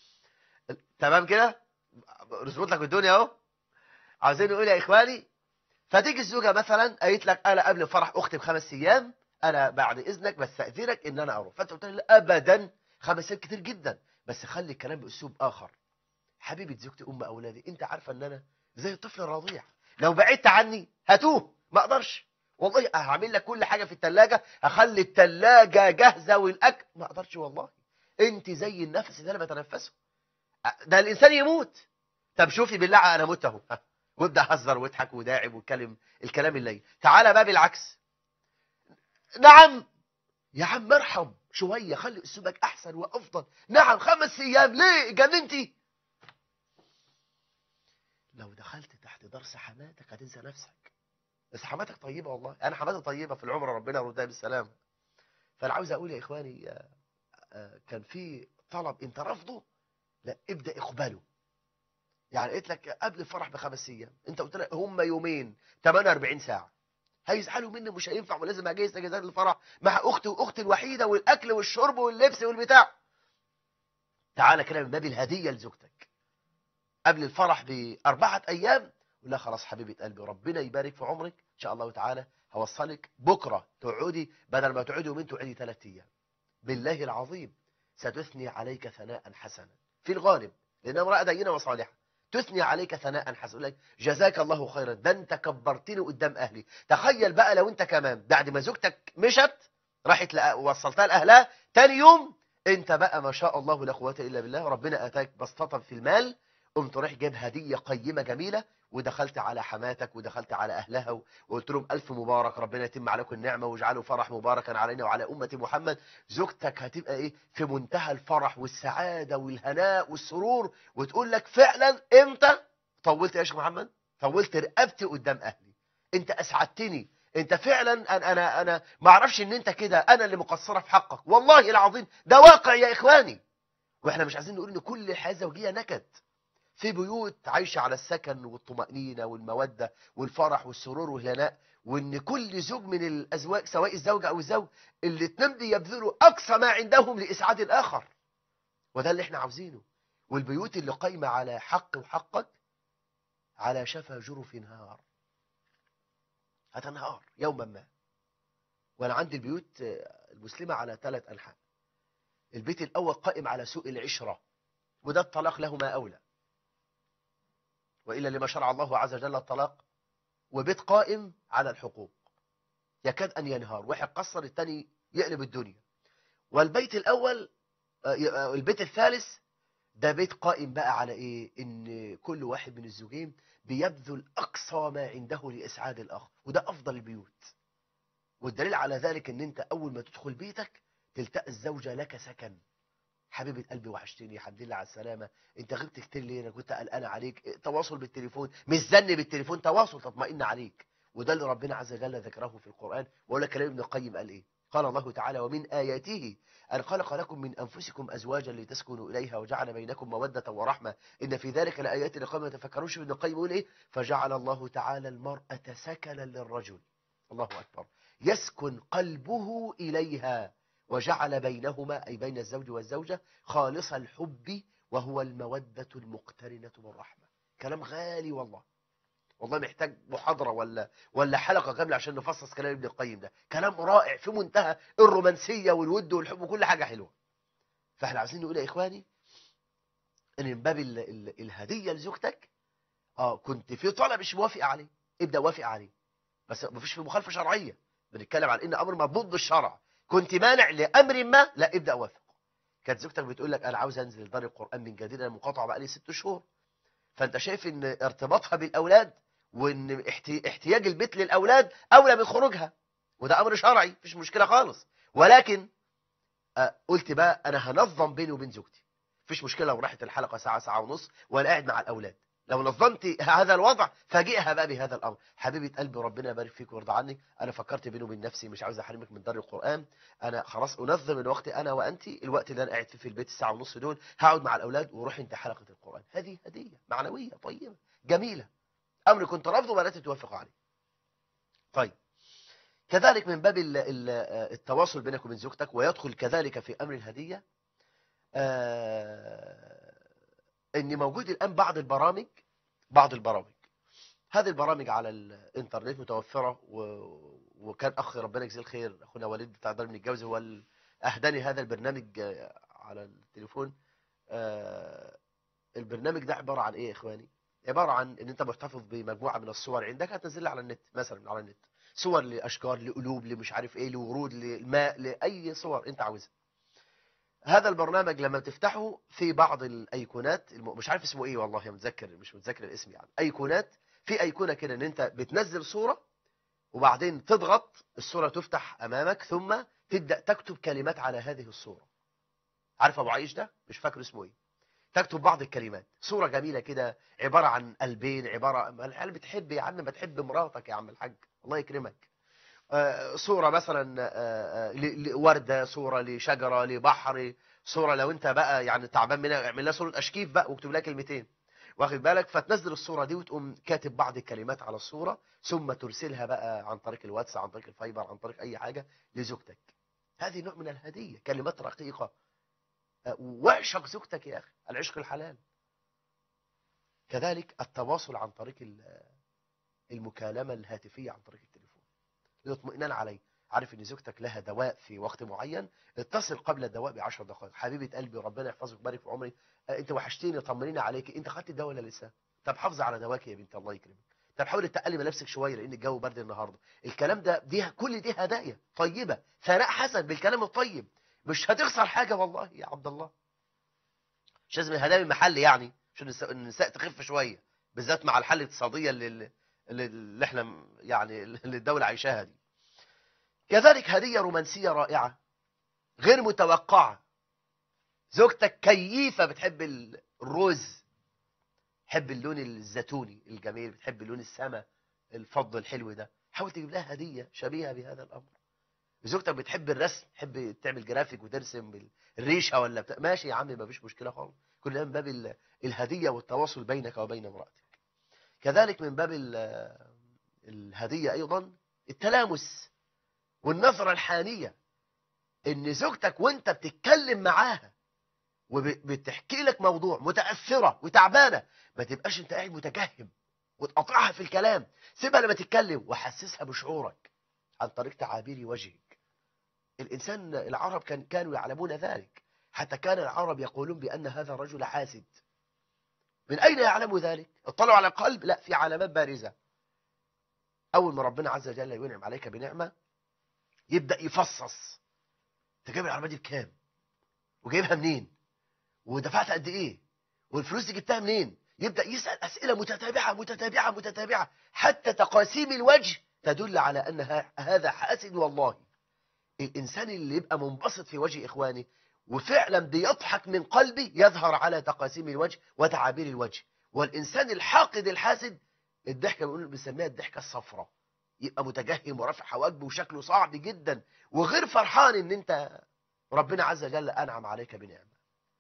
Speaker 1: تمام كده رزقت لك الدنيا اهو عاوزين نقول يا اخواني فتيجي الزوجه مثلا قالت لك انا قبل فرح اختي بخمس ايام انا بعد اذنك بستاذنك ان انا اروح فانت قلت لي لا ابدا خمس ايام كتير جدا بس خلي الكلام باسلوب اخر حبيبه زوجتي ام اولادي انت عارفه ان انا زي الطفل الرضيع لو بعدت عني هتوه ما اقدرش والله هعمل لك كل حاجه في الثلاجه هخلي الثلاجه جاهزه والاكل ما اقدرش والله انت زي النفس اللي انا بتنفسه ده الانسان يموت طب شوفي بالله انا مت اهو ها. وابدا هزر واضحك وداعب واتكلم الكلام الليل تعالى بقى بالعكس نعم يا عم ارحم شويه خلي اسلوبك احسن وافضل نعم خمس ايام ليه جننتي لو دخلت تحت درس حماتك هتنسى نفسك بس حماتك طيبه والله انا حماتي طيبه في العمر ربنا يردها بالسلامه فانا عاوز اقول يا اخواني آه، آه، كان في طلب انت رافضه لا ابدا اقبله يعني قلت لك قبل الفرح بخمس ايام انت قلت لك هم يومين 48 ساعه هيزعلوا مني مش هينفع ولازم اجهز تجهيزات الفرح مع اختي واختي الوحيده والاكل والشرب واللبس والبتاع تعالى كده من باب الهديه لزوجتك قبل الفرح باربعه ايام لا خلاص حبيبه قلبي ربنا يبارك في عمرك ان شاء الله تعالى هوصلك بكره تقعدي بدل ما تقعدي يومين تقعدي ثلاث ايام بالله العظيم ستثني عليك ثناء حسنا في الغالب لان امراه دينه وصالحه تثني عليك ثناء حسنا يقول لك جزاك الله خيرا ده انت كبرتني قدام اهلي تخيل بقى لو انت كمان بعد ما زوجتك مشت راحت لأ- وصلتها لاهلها تاني يوم انت بقى ما شاء الله لا قوه الا بالله ربنا اتاك بسطه في المال قمت رايح جايب هديه قيمه جميله ودخلت على حماتك ودخلت على اهلها و- وقلت لهم الف مبارك ربنا يتم عليكم النعمه واجعلوا فرح مباركا علينا وعلى امه محمد زوجتك هتبقى ايه في منتهى الفرح والسعاده والهناء والسرور وتقول لك فعلا امتى طولت يا شيخ محمد طولت رقبتي قدام اهلي انت اسعدتني انت فعلا انا انا انا ما اعرفش ان انت كده انا اللي مقصره في حقك والله العظيم ده واقع يا اخواني واحنا مش عايزين نقول ان كل الحياه الزوجيه نكد في بيوت عايشه على السكن والطمانينه والموده والفرح والسرور والهناء وان كل زوج من الازواج سواء الزوجه او الزوج الاتنين دي يبذلوا اقصى ما عندهم لاسعاد الاخر وده اللي احنا عاوزينه والبيوت اللي قايمه على حق وحقك على شفا جرف نهار هتنهار يوما ما وانا عندي البيوت المسلمة على ثلاث أنحاء البيت الأول قائم على سوء العشرة وده الطلاق له ما أولى وإلا لما شرع الله عز وجل الطلاق وبيت قائم على الحقوق يكاد أن ينهار واحد قصر الثاني يقلب الدنيا والبيت الأول البيت الثالث ده بيت قائم بقى على إيه إن كل واحد من الزوجين بيبذل أقصى ما عنده لإسعاد الآخر وده أفضل البيوت والدليل على ذلك ان انت اول ما تدخل بيتك تلتقى الزوجة لك سكن حبيبة قلبي وحشتني الحمد لله على السلامة انت غبت كتير ليه انا كنت قلقان عليك تواصل بالتليفون مش زن بالتليفون تواصل تطمئن عليك وده اللي ربنا عز وجل ذكره في القرآن وأقول لك كلام ابن القيم قال ايه قال الله تعالى ومن آياته أن خلق لكم من أنفسكم أزواجا لتسكنوا إليها وجعل بينكم مودة ورحمة إن في ذلك لآيات لقوم يتفكرون ابن القيم يقول إيه فجعل الله تعالى المرأة سكنا للرجل الله أكبر يسكن قلبه إليها وجعل بينهما أي بين الزوج والزوجة خالص الحب وهو المودة المقترنة بالرحمة كلام غالي والله والله محتاج محاضرة ولا ولا حلقة كاملة عشان نفصص كلام ابن القيم ده كلام رائع في منتهى الرومانسية والود والحب وكل حاجة حلوة فاحنا عايزين نقول يا إخواني ان من باب ال ال الهدية لزوجتك اه كنت في طلب مش موافق عليه ابدأ وافق عليه بس مفيش في مخالفة شرعية بنتكلم عن ان امر مضبوط بالشرع كنت مانع لامر ما لا ابدا وافق كانت زوجتك بتقول لك انا عاوز انزل دار القران من جديد انا مقاطعه بقالي ست شهور فانت شايف ان ارتباطها بالاولاد وان احتياج البيت للاولاد اولى من خروجها وده امر شرعي مفيش مشكله خالص ولكن قلت بقى انا هنظم بيني وبين زوجتي مفيش مشكله لو راحت الحلقه ساعه ساعه ونص وانا قاعد مع الاولاد لو نظمت هذا الوضع فاجئها بقى بهذا الامر حبيبه قلبي ربنا يبارك فيك ويرضى عنك انا فكرت بيني وبين نفسي مش عاوز احرمك من دار القران انا خلاص انظم الوقت انا وانت الوقت اللي انا قاعد فيه في البيت الساعه ونص دول هقعد مع الاولاد وروح انت حلقه القران هذه هديه معنويه طيبه جميله امر كنت رافضه ولا توافق عليه طيب كذلك من باب التواصل بينك وبين زوجتك ويدخل كذلك في امر الهديه ان موجود الان بعض البرامج بعض البرامج هذه البرامج على الانترنت متوفرة و... وكان اخ ربنا يجزيه الخير اخونا وليد بتاع دار من الجوز هو اهداني هذا البرنامج على التليفون البرنامج ده عبارة عن ايه يا اخواني عبارة عن ان انت محتفظ بمجموعة من الصور عندك هتنزلها على النت مثلا على النت صور لاشجار لقلوب لمش عارف ايه لورود للماء لاي صور انت عاوزها هذا البرنامج لما تفتحه في بعض الايقونات مش عارف اسمه ايه والله متذكر مش متذكر الاسم يعني ايقونات في ايقونه كده ان انت بتنزل صوره وبعدين تضغط الصوره تفتح امامك ثم تبدا تكتب كلمات على هذه الصوره عارف ابو عيش ده مش فاكر اسمه ايه تكتب بعض الكلمات صوره جميله كده عباره عن قلبين عباره الحال بتحب يا عم ما تحب مراتك يا عم الحاج الله يكرمك صورة مثلا لوردة صورة لشجرة لبحر صورة لو انت بقى يعني تعبان منها اعمل لها صورة اشكيف بقى واكتب لها كلمتين واخد بالك فتنزل الصورة دي وتقوم كاتب بعض الكلمات على الصورة ثم ترسلها بقى عن طريق الواتس عن طريق الفايبر عن طريق اي حاجة لزوجتك هذه نوع من الهدية كلمات رقيقة واعشق زوجتك يا اخي العشق الحلال كذلك التواصل عن طريق المكالمة الهاتفية عن طريق التليفون للاطمئنان عليه عارف ان زوجتك لها دواء في وقت معين اتصل قبل الدواء بعشر دقائق حبيبه قلبي ربنا يحفظك ويبارك في عمري انت وحشتيني طمنيني عليك انت خدت الدواء ولا لسه طب حافظ على دواك يا بنت الله يكرمك طب حاولي تقلي من نفسك شويه لان الجو برد النهارده الكلام ده دي كل دي هدايا طيبه ثناء حسن بالكلام الطيب مش هتخسر حاجه والله يا عبد الله مش لازم الهدايا من محل يعني عشان النساء تخف شويه بالذات مع الحاله الاقتصاديه اللي اللي احنا يعني اللي الدوله عايشاها دي كذلك هدية رومانسية رائعة غير متوقعة زوجتك كيفة بتحب الروز بتحب اللون الزيتوني الجميل بتحب اللون السما الفض الحلو ده حاول تجيب لها هدية شبيهة بهذا الأمر زوجتك بتحب الرسم تحب تعمل جرافيك وترسم الريشة ولا بتا... ماشي يا عم ما فيش مشكلة خالص كل ده من باب الهدية والتواصل بينك وبين امرأتك كذلك من باب الهدية أيضا التلامس والنظرة الحانية ان زوجتك وانت بتتكلم معاها وبتحكي لك موضوع متأثرة وتعبانة ما تبقاش انت قاعد متكهب وتقطعها في الكلام سيبها لما تتكلم وحسسها بشعورك عن طريق تعابير وجهك الإنسان العرب كان كانوا يعلمون ذلك حتى كان العرب يقولون بأن هذا الرجل حاسد من أين يعلموا ذلك اطلعوا على القلب لا في علامات بارزة أول ما ربنا عز وجل ينعم عليك بنعمة يبدأ يفصص انت جايب العربية دي بكام وجايبها منين ودفعت قد ايه والفلوس دي جبتها منين يبدأ يسأل أسئلة متتابعة متتابعة متتابعة حتى تقاسيم الوجه تدل على أن هذا حاسد والله الإنسان اللي يبقى منبسط في وجه إخوانه وفعلا بيضحك من قلبي يظهر على تقاسيم الوجه وتعابير الوجه والإنسان الحاقد الحاسد الضحكة بنقول بنسميها الضحكة الصفراء يبقى متجهم ورافع حواجبه وشكله صعب جدا وغير فرحان ان انت ربنا عز وجل انعم عليك بنعمه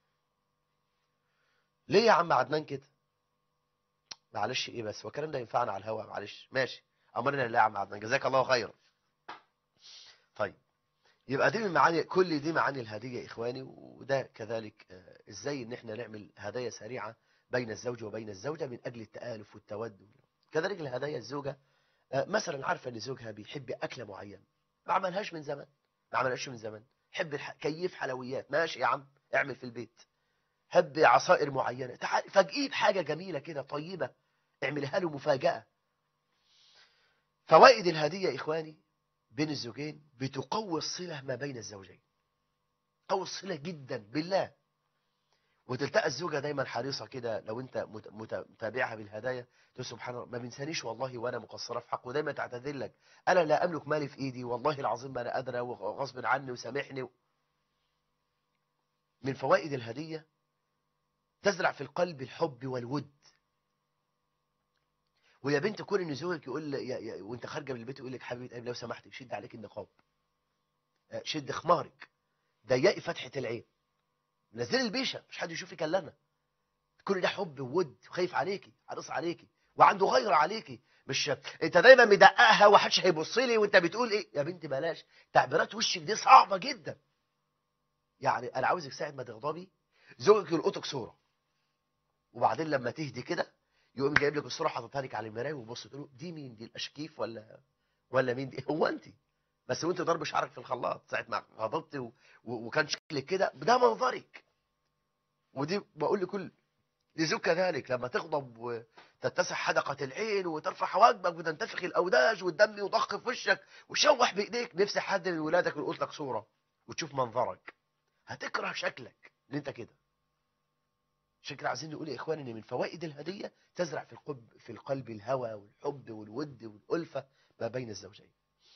Speaker 1: ليه يا عم عدنان كده معلش ايه بس هو الكلام ده ينفعنا على الهواء معلش ماشي امرنا لله يا عم عدنان جزاك الله خيرا طيب يبقى دي من معاني كل دي معاني الهديه يا اخواني وده كذلك ازاي ان احنا نعمل هدايا سريعه بين الزوج وبين الزوجه من اجل التالف والتود كذلك الهدايا الزوجه مثلا عارفه ان زوجها بيحب اكله معينه ما عملهاش من زمان ما عملهاش من زمان حب الح... كيف حلويات ماشي يا عم اعمل في البيت حب عصائر معينه تعال فاجئيه بحاجه جميله كده طيبه اعملها له مفاجاه فوائد الهديه يا اخواني بين الزوجين بتقوي الصله ما بين الزوجين قوي الصله جدا بالله وتلتقى الزوجه دايما حريصه كده لو انت متابعها بالهدايا تقول سبحان الله ما بنسانيش والله وانا مقصره في حقه ودايما تعتذر لك انا لا املك مالي في ايدي والله العظيم ما انا قادره وغصب عني وسامحني من فوائد الهديه تزرع في القلب الحب والود ويا بنت كون ان زوجك يقول يا يا وانت خارجه من البيت يقول لك حبيبه قلبي لو سمحت شد عليك النقاب شد خمارك ضيقي فتحه العين نزلي البيشه مش حد يشوفك الا انا كل ده حب وود وخايف عليكي حريص عليكي وعنده غيره عليكي مش انت دايما مدققها ومحدش هيبص لي وانت بتقول ايه يا بنتي بلاش تعبيرات وشك دي صعبه جدا يعني انا عاوزك ساعه ما تغضبي زوجك يلقطك صوره وبعدين لما تهدي كده يقوم جايب لك الصوره حاططها لك على المرايه وبص تقول دي مين دي الاشكيف ولا ولا مين دي هو انت بس وانت ضرب شعرك في الخلاط ساعه ما غضبت و... و... وكان شكلك كده ده منظرك ودي بقول لكل لزوج كذلك لما تغضب وتتسع حدقة العين وترفع حواجبك وتنتفخ الأوداج والدم يضخ في وشك وشوح بإيديك نفس حد من ولادك يلقط لك صورة وتشوف منظرك هتكره شكلك ان انت كده عشان كده عايزين نقول يا اخوان ان من فوائد الهديه تزرع في القلب في القلب الهوى والحب والود والالفه ما بين الزوجين.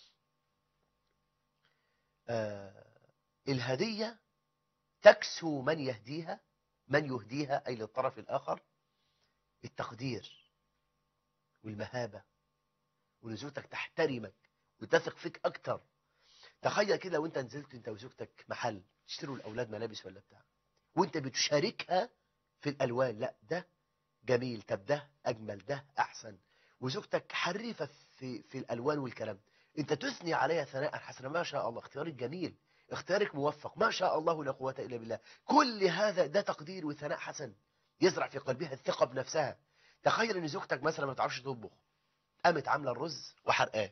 Speaker 1: آه الهديه تكسو من يهديها من يهديها أي للطرف الآخر التقدير والمهابة وان زوجتك تحترمك وتثق فيك أكتر تخيل كده وانت نزلت انت وزوجتك محل تشتروا الأولاد ملابس ولا بتاع وانت بتشاركها في الألوان لا ده جميل طب ده أجمل ده أحسن وزوجتك حريفة في, في الألوان والكلام انت تثني عليها ثناء حسنا ما شاء الله اختيارك جميل اختيارك موفق ما شاء الله لا قوة إلا بالله كل هذا ده تقدير وثناء حسن يزرع في قلبها الثقة بنفسها تخيل ان زوجتك مثلا ما تعرفش تطبخ قامت عامله الرز وحرقاه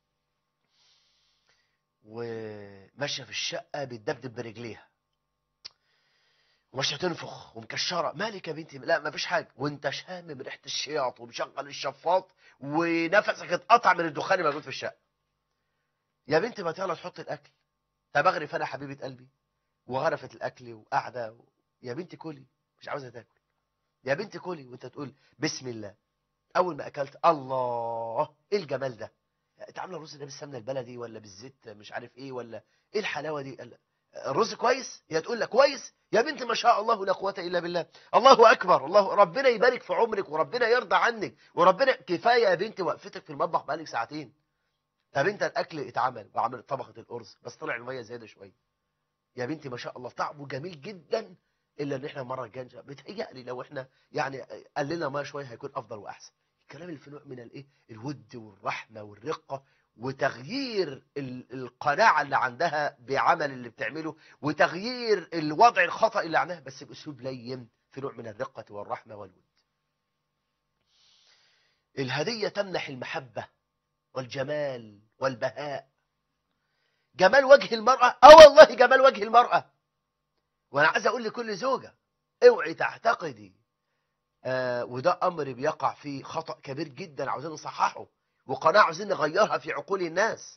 Speaker 1: وماشيه في الشقه بتدبدب برجليها وماشيه تنفخ ومكشره مالك يا بنتي لا ما فيش حاجه وانت شامم ريحه الشياط ومشغل الشفاط ونفسك اتقطع من الدخان اللي موجود في الشقه يا بنتي ما يلا تحط الاكل طب اغرف انا حبيبه قلبي وغرفت الاكل وقاعده و... يا بنتي كلي مش عاوزه تاكل يا بنتي كلي وانت تقول بسم الله اول ما اكلت الله ايه الجمال ده انت عامله الرز ده بالسمنه البلدي ولا بالزيت مش عارف ايه ولا ايه الحلاوه دي الرز كويس هي تقول لك كويس يا بنت ما شاء الله لا قوه الا بالله الله اكبر الله ربنا يبارك في عمرك وربنا يرضى عنك وربنا كفايه يا بنتي وقفتك في المطبخ بقالك ساعتين طب انت الاكل اتعمل وعملت طبخه الارز بس طلع الميه زياده شويه يا بنتي ما شاء الله طعمه جميل جدا الا ان احنا المره الجايه بتهيألي لو احنا يعني قللنا ميه شويه هيكون افضل واحسن الكلام اللي في نوع من الايه الود والرحمه والرقه وتغيير القناعه اللي عندها بعمل اللي بتعمله وتغيير الوضع الخطا اللي عندها بس باسلوب لين في نوع من الرقه والرحمه والود الهدية تمنح المحبة والجمال والبهاء جمال وجه المرأة اه والله جمال وجه المرأة وانا عايز اقول لكل زوجة اوعي تعتقدي آه وده امر بيقع فيه خطأ كبير جدا عاوزين نصححه وقناعة عاوزين نغيرها في عقول الناس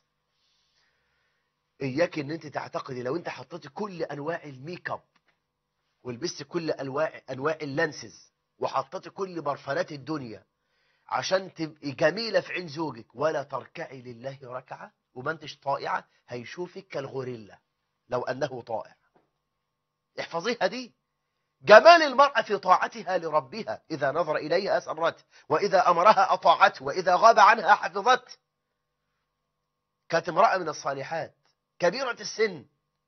Speaker 1: اياك ان انت تعتقدي لو انت حطيتي كل انواع الميك اب ولبست كل انواع انواع اللانسز وحطيتي كل برفانات الدنيا عشان تبقي جميله في عين زوجك ولا تركعي لله ركعه وما انتش طائعه هيشوفك كالغوريلا لو انه طائع احفظيها دي جمال المرأة في طاعتها لربها إذا نظر إليها سرته وإذا أمرها أطاعته وإذا غاب عنها حفظته كانت امرأة من الصالحات كبيرة السن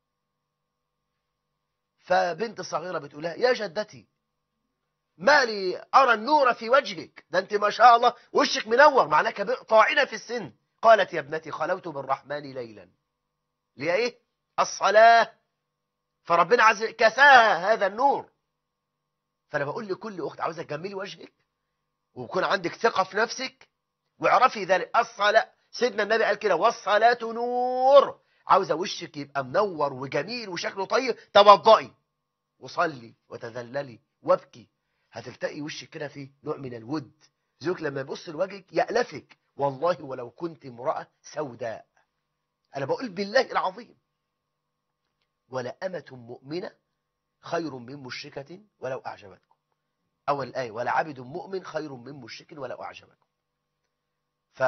Speaker 1: فبنت صغيرة بتقولها يا جدتي ما لي أرى النور في وجهك ده أنت ما شاء الله وشك منور معناه كبير طاعنة في السن قالت يا ابنتي خلوت بالرحمن ليلا ليه ايه الصلاة فربنا عز وجل كساها هذا النور فأنا بقول لكل أخت عاوزة تجملي وجهك ويكون عندك ثقة في نفسك واعرفي ذلك الصلاة سيدنا النبي قال كده والصلاة نور عاوزة وشك يبقى منور وجميل وشكله طيب توضئي وصلي وتذللي وابكي هتلتقي وشك كده فيه نوع من الود زوجك لما يبص لوجهك يألفك والله ولو كنت امرأة سوداء أنا بقول بالله العظيم ولا أمة مؤمنة خير من مشركة ولو أعجبتكم أول الآية ولا عبد مؤمن خير من مشرك ولو أعجبكم ف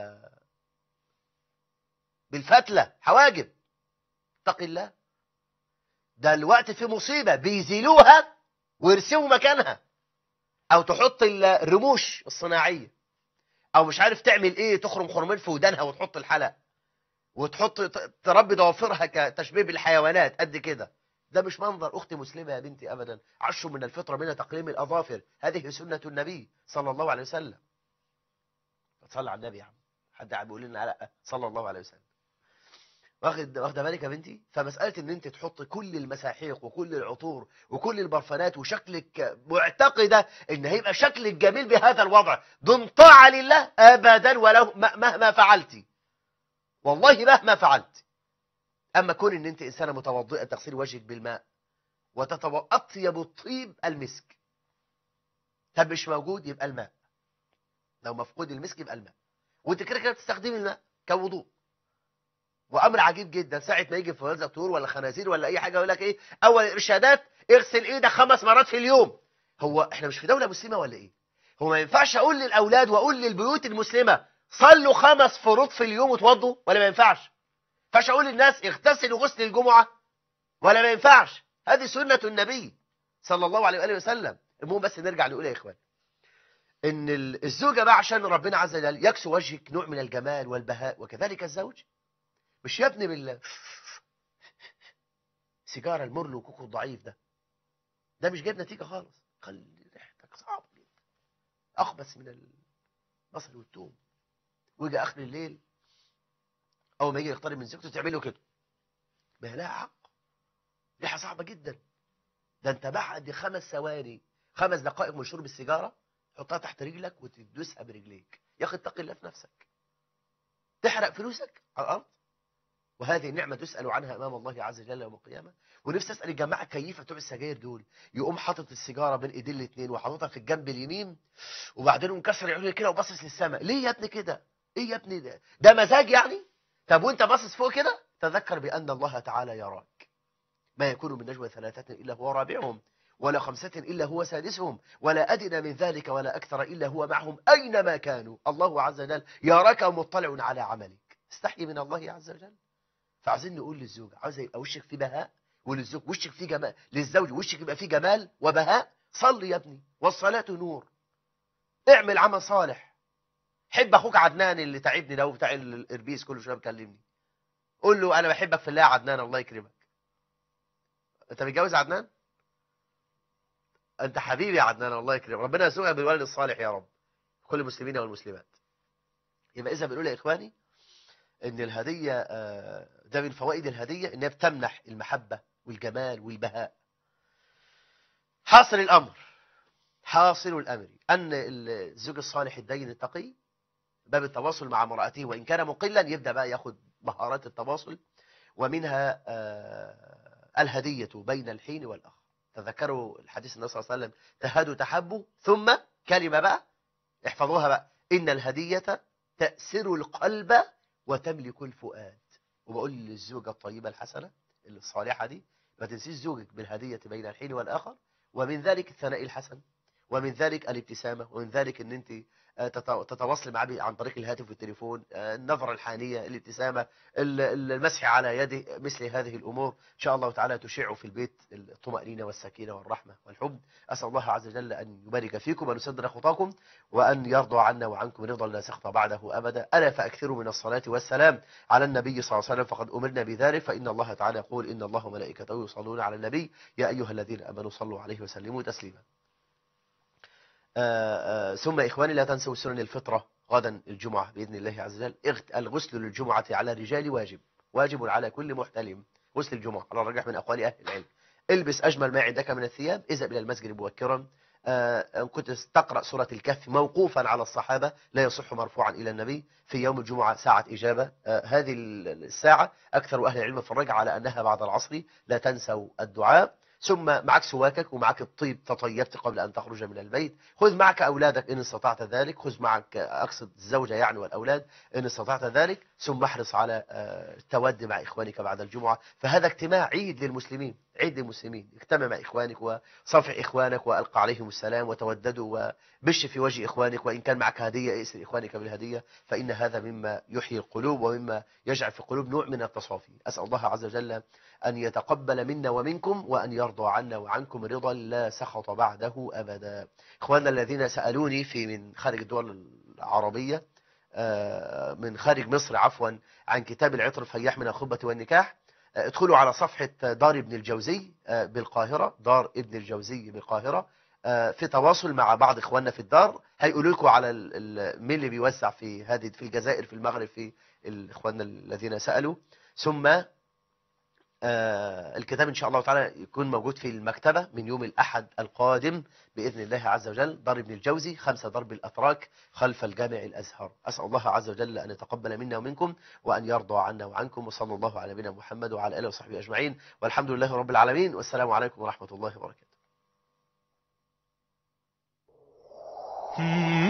Speaker 1: بالفتلة حواجب اتق الله ده الوقت في مصيبة بيزيلوها ويرسموا مكانها او تحط الرموش الصناعية او مش عارف تعمل ايه تخرم خرمين في ودانها وتحط الحلق وتحط تربي ضوافرها كتشبيه بالحيوانات قد كده ده مش منظر اختي مسلمة يا بنتي ابدا عش من الفطرة من تقليم الاظافر هذه سنة النبي صلى الله عليه وسلم تصلي على النبي يا عم حد عم بيقول لنا لا صلى الله عليه وسلم واخد واخده بالك يا بنتي فمساله ان انت تحط كل المساحيق وكل العطور وكل البرفانات وشكلك معتقده ان هيبقى شكلك جميل بهذا الوضع دون طاعه لله ابدا ولو مهما فعلتي والله مهما فعلت اما كون ان انت انسانه متوضئه تغسلي وجهك بالماء وتتوضا اطيب الطيب المسك طب مش موجود يبقى الماء لو مفقود المسك يبقى الماء وانت كده كده بتستخدمي الماء كوضوء وامر عجيب جدا ساعه ما يجي فوازة طيور ولا خنازير ولا اي حاجه يقول لك ايه اول ارشادات اغسل ايدك خمس مرات في اليوم هو احنا مش في دوله مسلمه ولا ايه هو ما ينفعش اقول للاولاد واقول للبيوت المسلمه صلوا خمس فروض في اليوم وتوضوا ولا ما ينفعش ما ينفعش اقول للناس اغتسلوا غسل الجمعه ولا ما ينفعش هذه سنه النبي صلى الله عليه واله وسلم المهم بس نرجع نقول يا اخوان ان الزوجه بقى عشان ربنا عز وجل يكسو وجهك نوع من الجمال والبهاء وكذلك الزوج مش يا ابني بال سيجاره المر وكوكو الضعيف ده ده مش جايب نتيجه خالص خلي ريحتك صعب جدا اخبث من البصل والثوم ويجي اخر الليل اول ما يجي يقترب من زوجته تعمل له كده ما لها حق ريحه صعبه جدا ده انت بعد خمس ثواني خمس دقائق من شرب السيجاره تحطها تحت رجلك وتدوسها برجليك يا اخي اتق الله في نفسك تحرق فلوسك على الارض وهذه النعمة تسأل عنها أمام الله عز وجل يوم القيامة ونفسي أسأل الجماعة كيف بتوع السجاير دول يقوم حاطط السيجارة بين إيدين الاثنين وحاططها في الجنب اليمين وبعدين مكسر عينيه كده وباصص للسماء ليه يا ابني كده ايه يا ابني ده ده مزاج يعني طب وانت باصص فوق كده تذكر بأن الله تعالى يراك ما يكون من نجوى ثلاثة إلا هو رابعهم ولا خمسة إلا هو سادسهم ولا أدنى من ذلك ولا أكثر إلا هو معهم أينما كانوا الله عز وجل يراك مطلع على عملك استحي من الله عز وجل فعايزين نقول للزوج عاوز يبقى وشك فيه بهاء وللزوج وشك فيه جمال للزوج وشك يبقى فيه جمال وبهاء صلي يا ابني والصلاة نور اعمل عمل صالح حب اخوك عدنان اللي تعبني ده بتاع الاربيس كل شويه بيكلمني قول له انا بحبك في الله يا عدنان الله يكرمك انت متجوز عدنان انت حبيبي يا عدنان الله يكرمك ربنا يسوقك بالولد الصالح يا رب كل المسلمين والمسلمات يبقى اذا بنقول يا اخواني ان الهدية ده من فوائد الهدية انها بتمنح المحبة والجمال والبهاء حاصل الامر حاصل الأمر أن الزوج الصالح الدين التقي باب التواصل مع امرأته وإن كان مقلا يبدأ بقى ياخد مهارات التواصل ومنها آه، الهدية بين الحين والآخر تذكروا الحديث النبي صلى الله عليه وسلم تهادوا تحبوا ثم كلمة بقى احفظوها بقى إن الهدية تأسر القلب وتملك الفؤاد وبقول للزوجة الطيبة الحسنة الصالحة دي ما تنسيش زوجك بالهدية بين الحين والآخر ومن ذلك الثناء الحسن ومن ذلك الابتسامة ومن ذلك ان انت آه، تت- تتواصلي معاه عن طريق الهاتف والتليفون آه، النظرة الحانية الابتسامة ال- ال- المسح على يده مثل هذه الأمور إن شاء الله تعالى تشع في البيت الطمأنينة والسكينة والرحمة والحب أسأل الله عز وجل أن يبارك فيكم وأن يسدد خطاكم وأن يرضى عنا وعنكم رضا لا سخط بعده أبدا ألا فأكثروا من الصلاة والسلام على النبي صلى الله عليه وسلم فقد أمرنا بذلك فإن الله تعالى يقول إن الله وملائكته يصلون على النبي يا أيها الذين آمنوا صلوا عليه وسلموا تسليما آه، آه، ثم إخواني لا تنسوا سنن الفطرة غدا الجمعة بإذن الله عز وجل اغت- الغسل للجمعة على الرجال واجب واجب على كل محتلم غسل الجمعة على الرجح من أقوال أهل العلم البس أجمل ما عندك من الثياب اذهب إلى المسجد مبكرا آه، إن كنت تقرأ سورة الكهف موقوفا على الصحابة لا يصح مرفوعا إلى النبي في يوم الجمعة ساعة إجابة آه، هذه الساعة أكثر أهل العلم فرج على أنها بعد العصر لا تنسوا الدعاء ثم معك سواكك ومعك الطيب تطيبت قبل أن تخرج من البيت خذ معك أولادك إن استطعت ذلك خذ معك آه، أقصد الزوجة يعني والأولاد إن استطعت ذلك ثم احرص على آه، التودي مع إخوانك بعد الجمعة فهذا اجتماع عيد للمسلمين عيد للمسلمين اجتمع مع إخوانك وصفح إخوانك وألقى عليهم السلام وتوددوا وبش في وجه إخوانك وإن كان معك هدية ائسر إخوانك بالهدية فإن هذا مما يحيي القلوب ومما يجعل في القلوب نوع من التصافي أسأل الله عز وجل أن يتقبل منا ومنكم وأن يرضى عنا وعنكم رضا لا سخط بعده أبدا إخواننا الذين سألوني في من خارج الدول العربية آه، من خارج مصر عفوا عن كتاب العطر الفياح من الخطبة والنكاح آه، ادخلوا على صفحة دار ابن الجوزي آه، بالقاهرة دار ابن الجوزي بالقاهرة آه، في تواصل مع بعض اخواننا في الدار هيقولوا لكم على ال- ال- مين اللي بيوزع في هذه في الجزائر في المغرب في الاخواننا الذين سألوا ثم آه، الكتاب إن شاء الله تعالى يكون موجود في المكتبة من يوم الأحد القادم بإذن الله عز وجل دار ابن الجوزي خمسة ضرب الأتراك خلف الجامع الأزهر أسأل الله عز وجل أن يتقبل منا ومنكم وأن يرضى عنا وعنكم وصلى الله على نبينا محمد وعلى آله وصحبه أجمعين والحمد لله رب العالمين والسلام عليكم ورحمة الله وبركاته
Speaker 2: Hmm.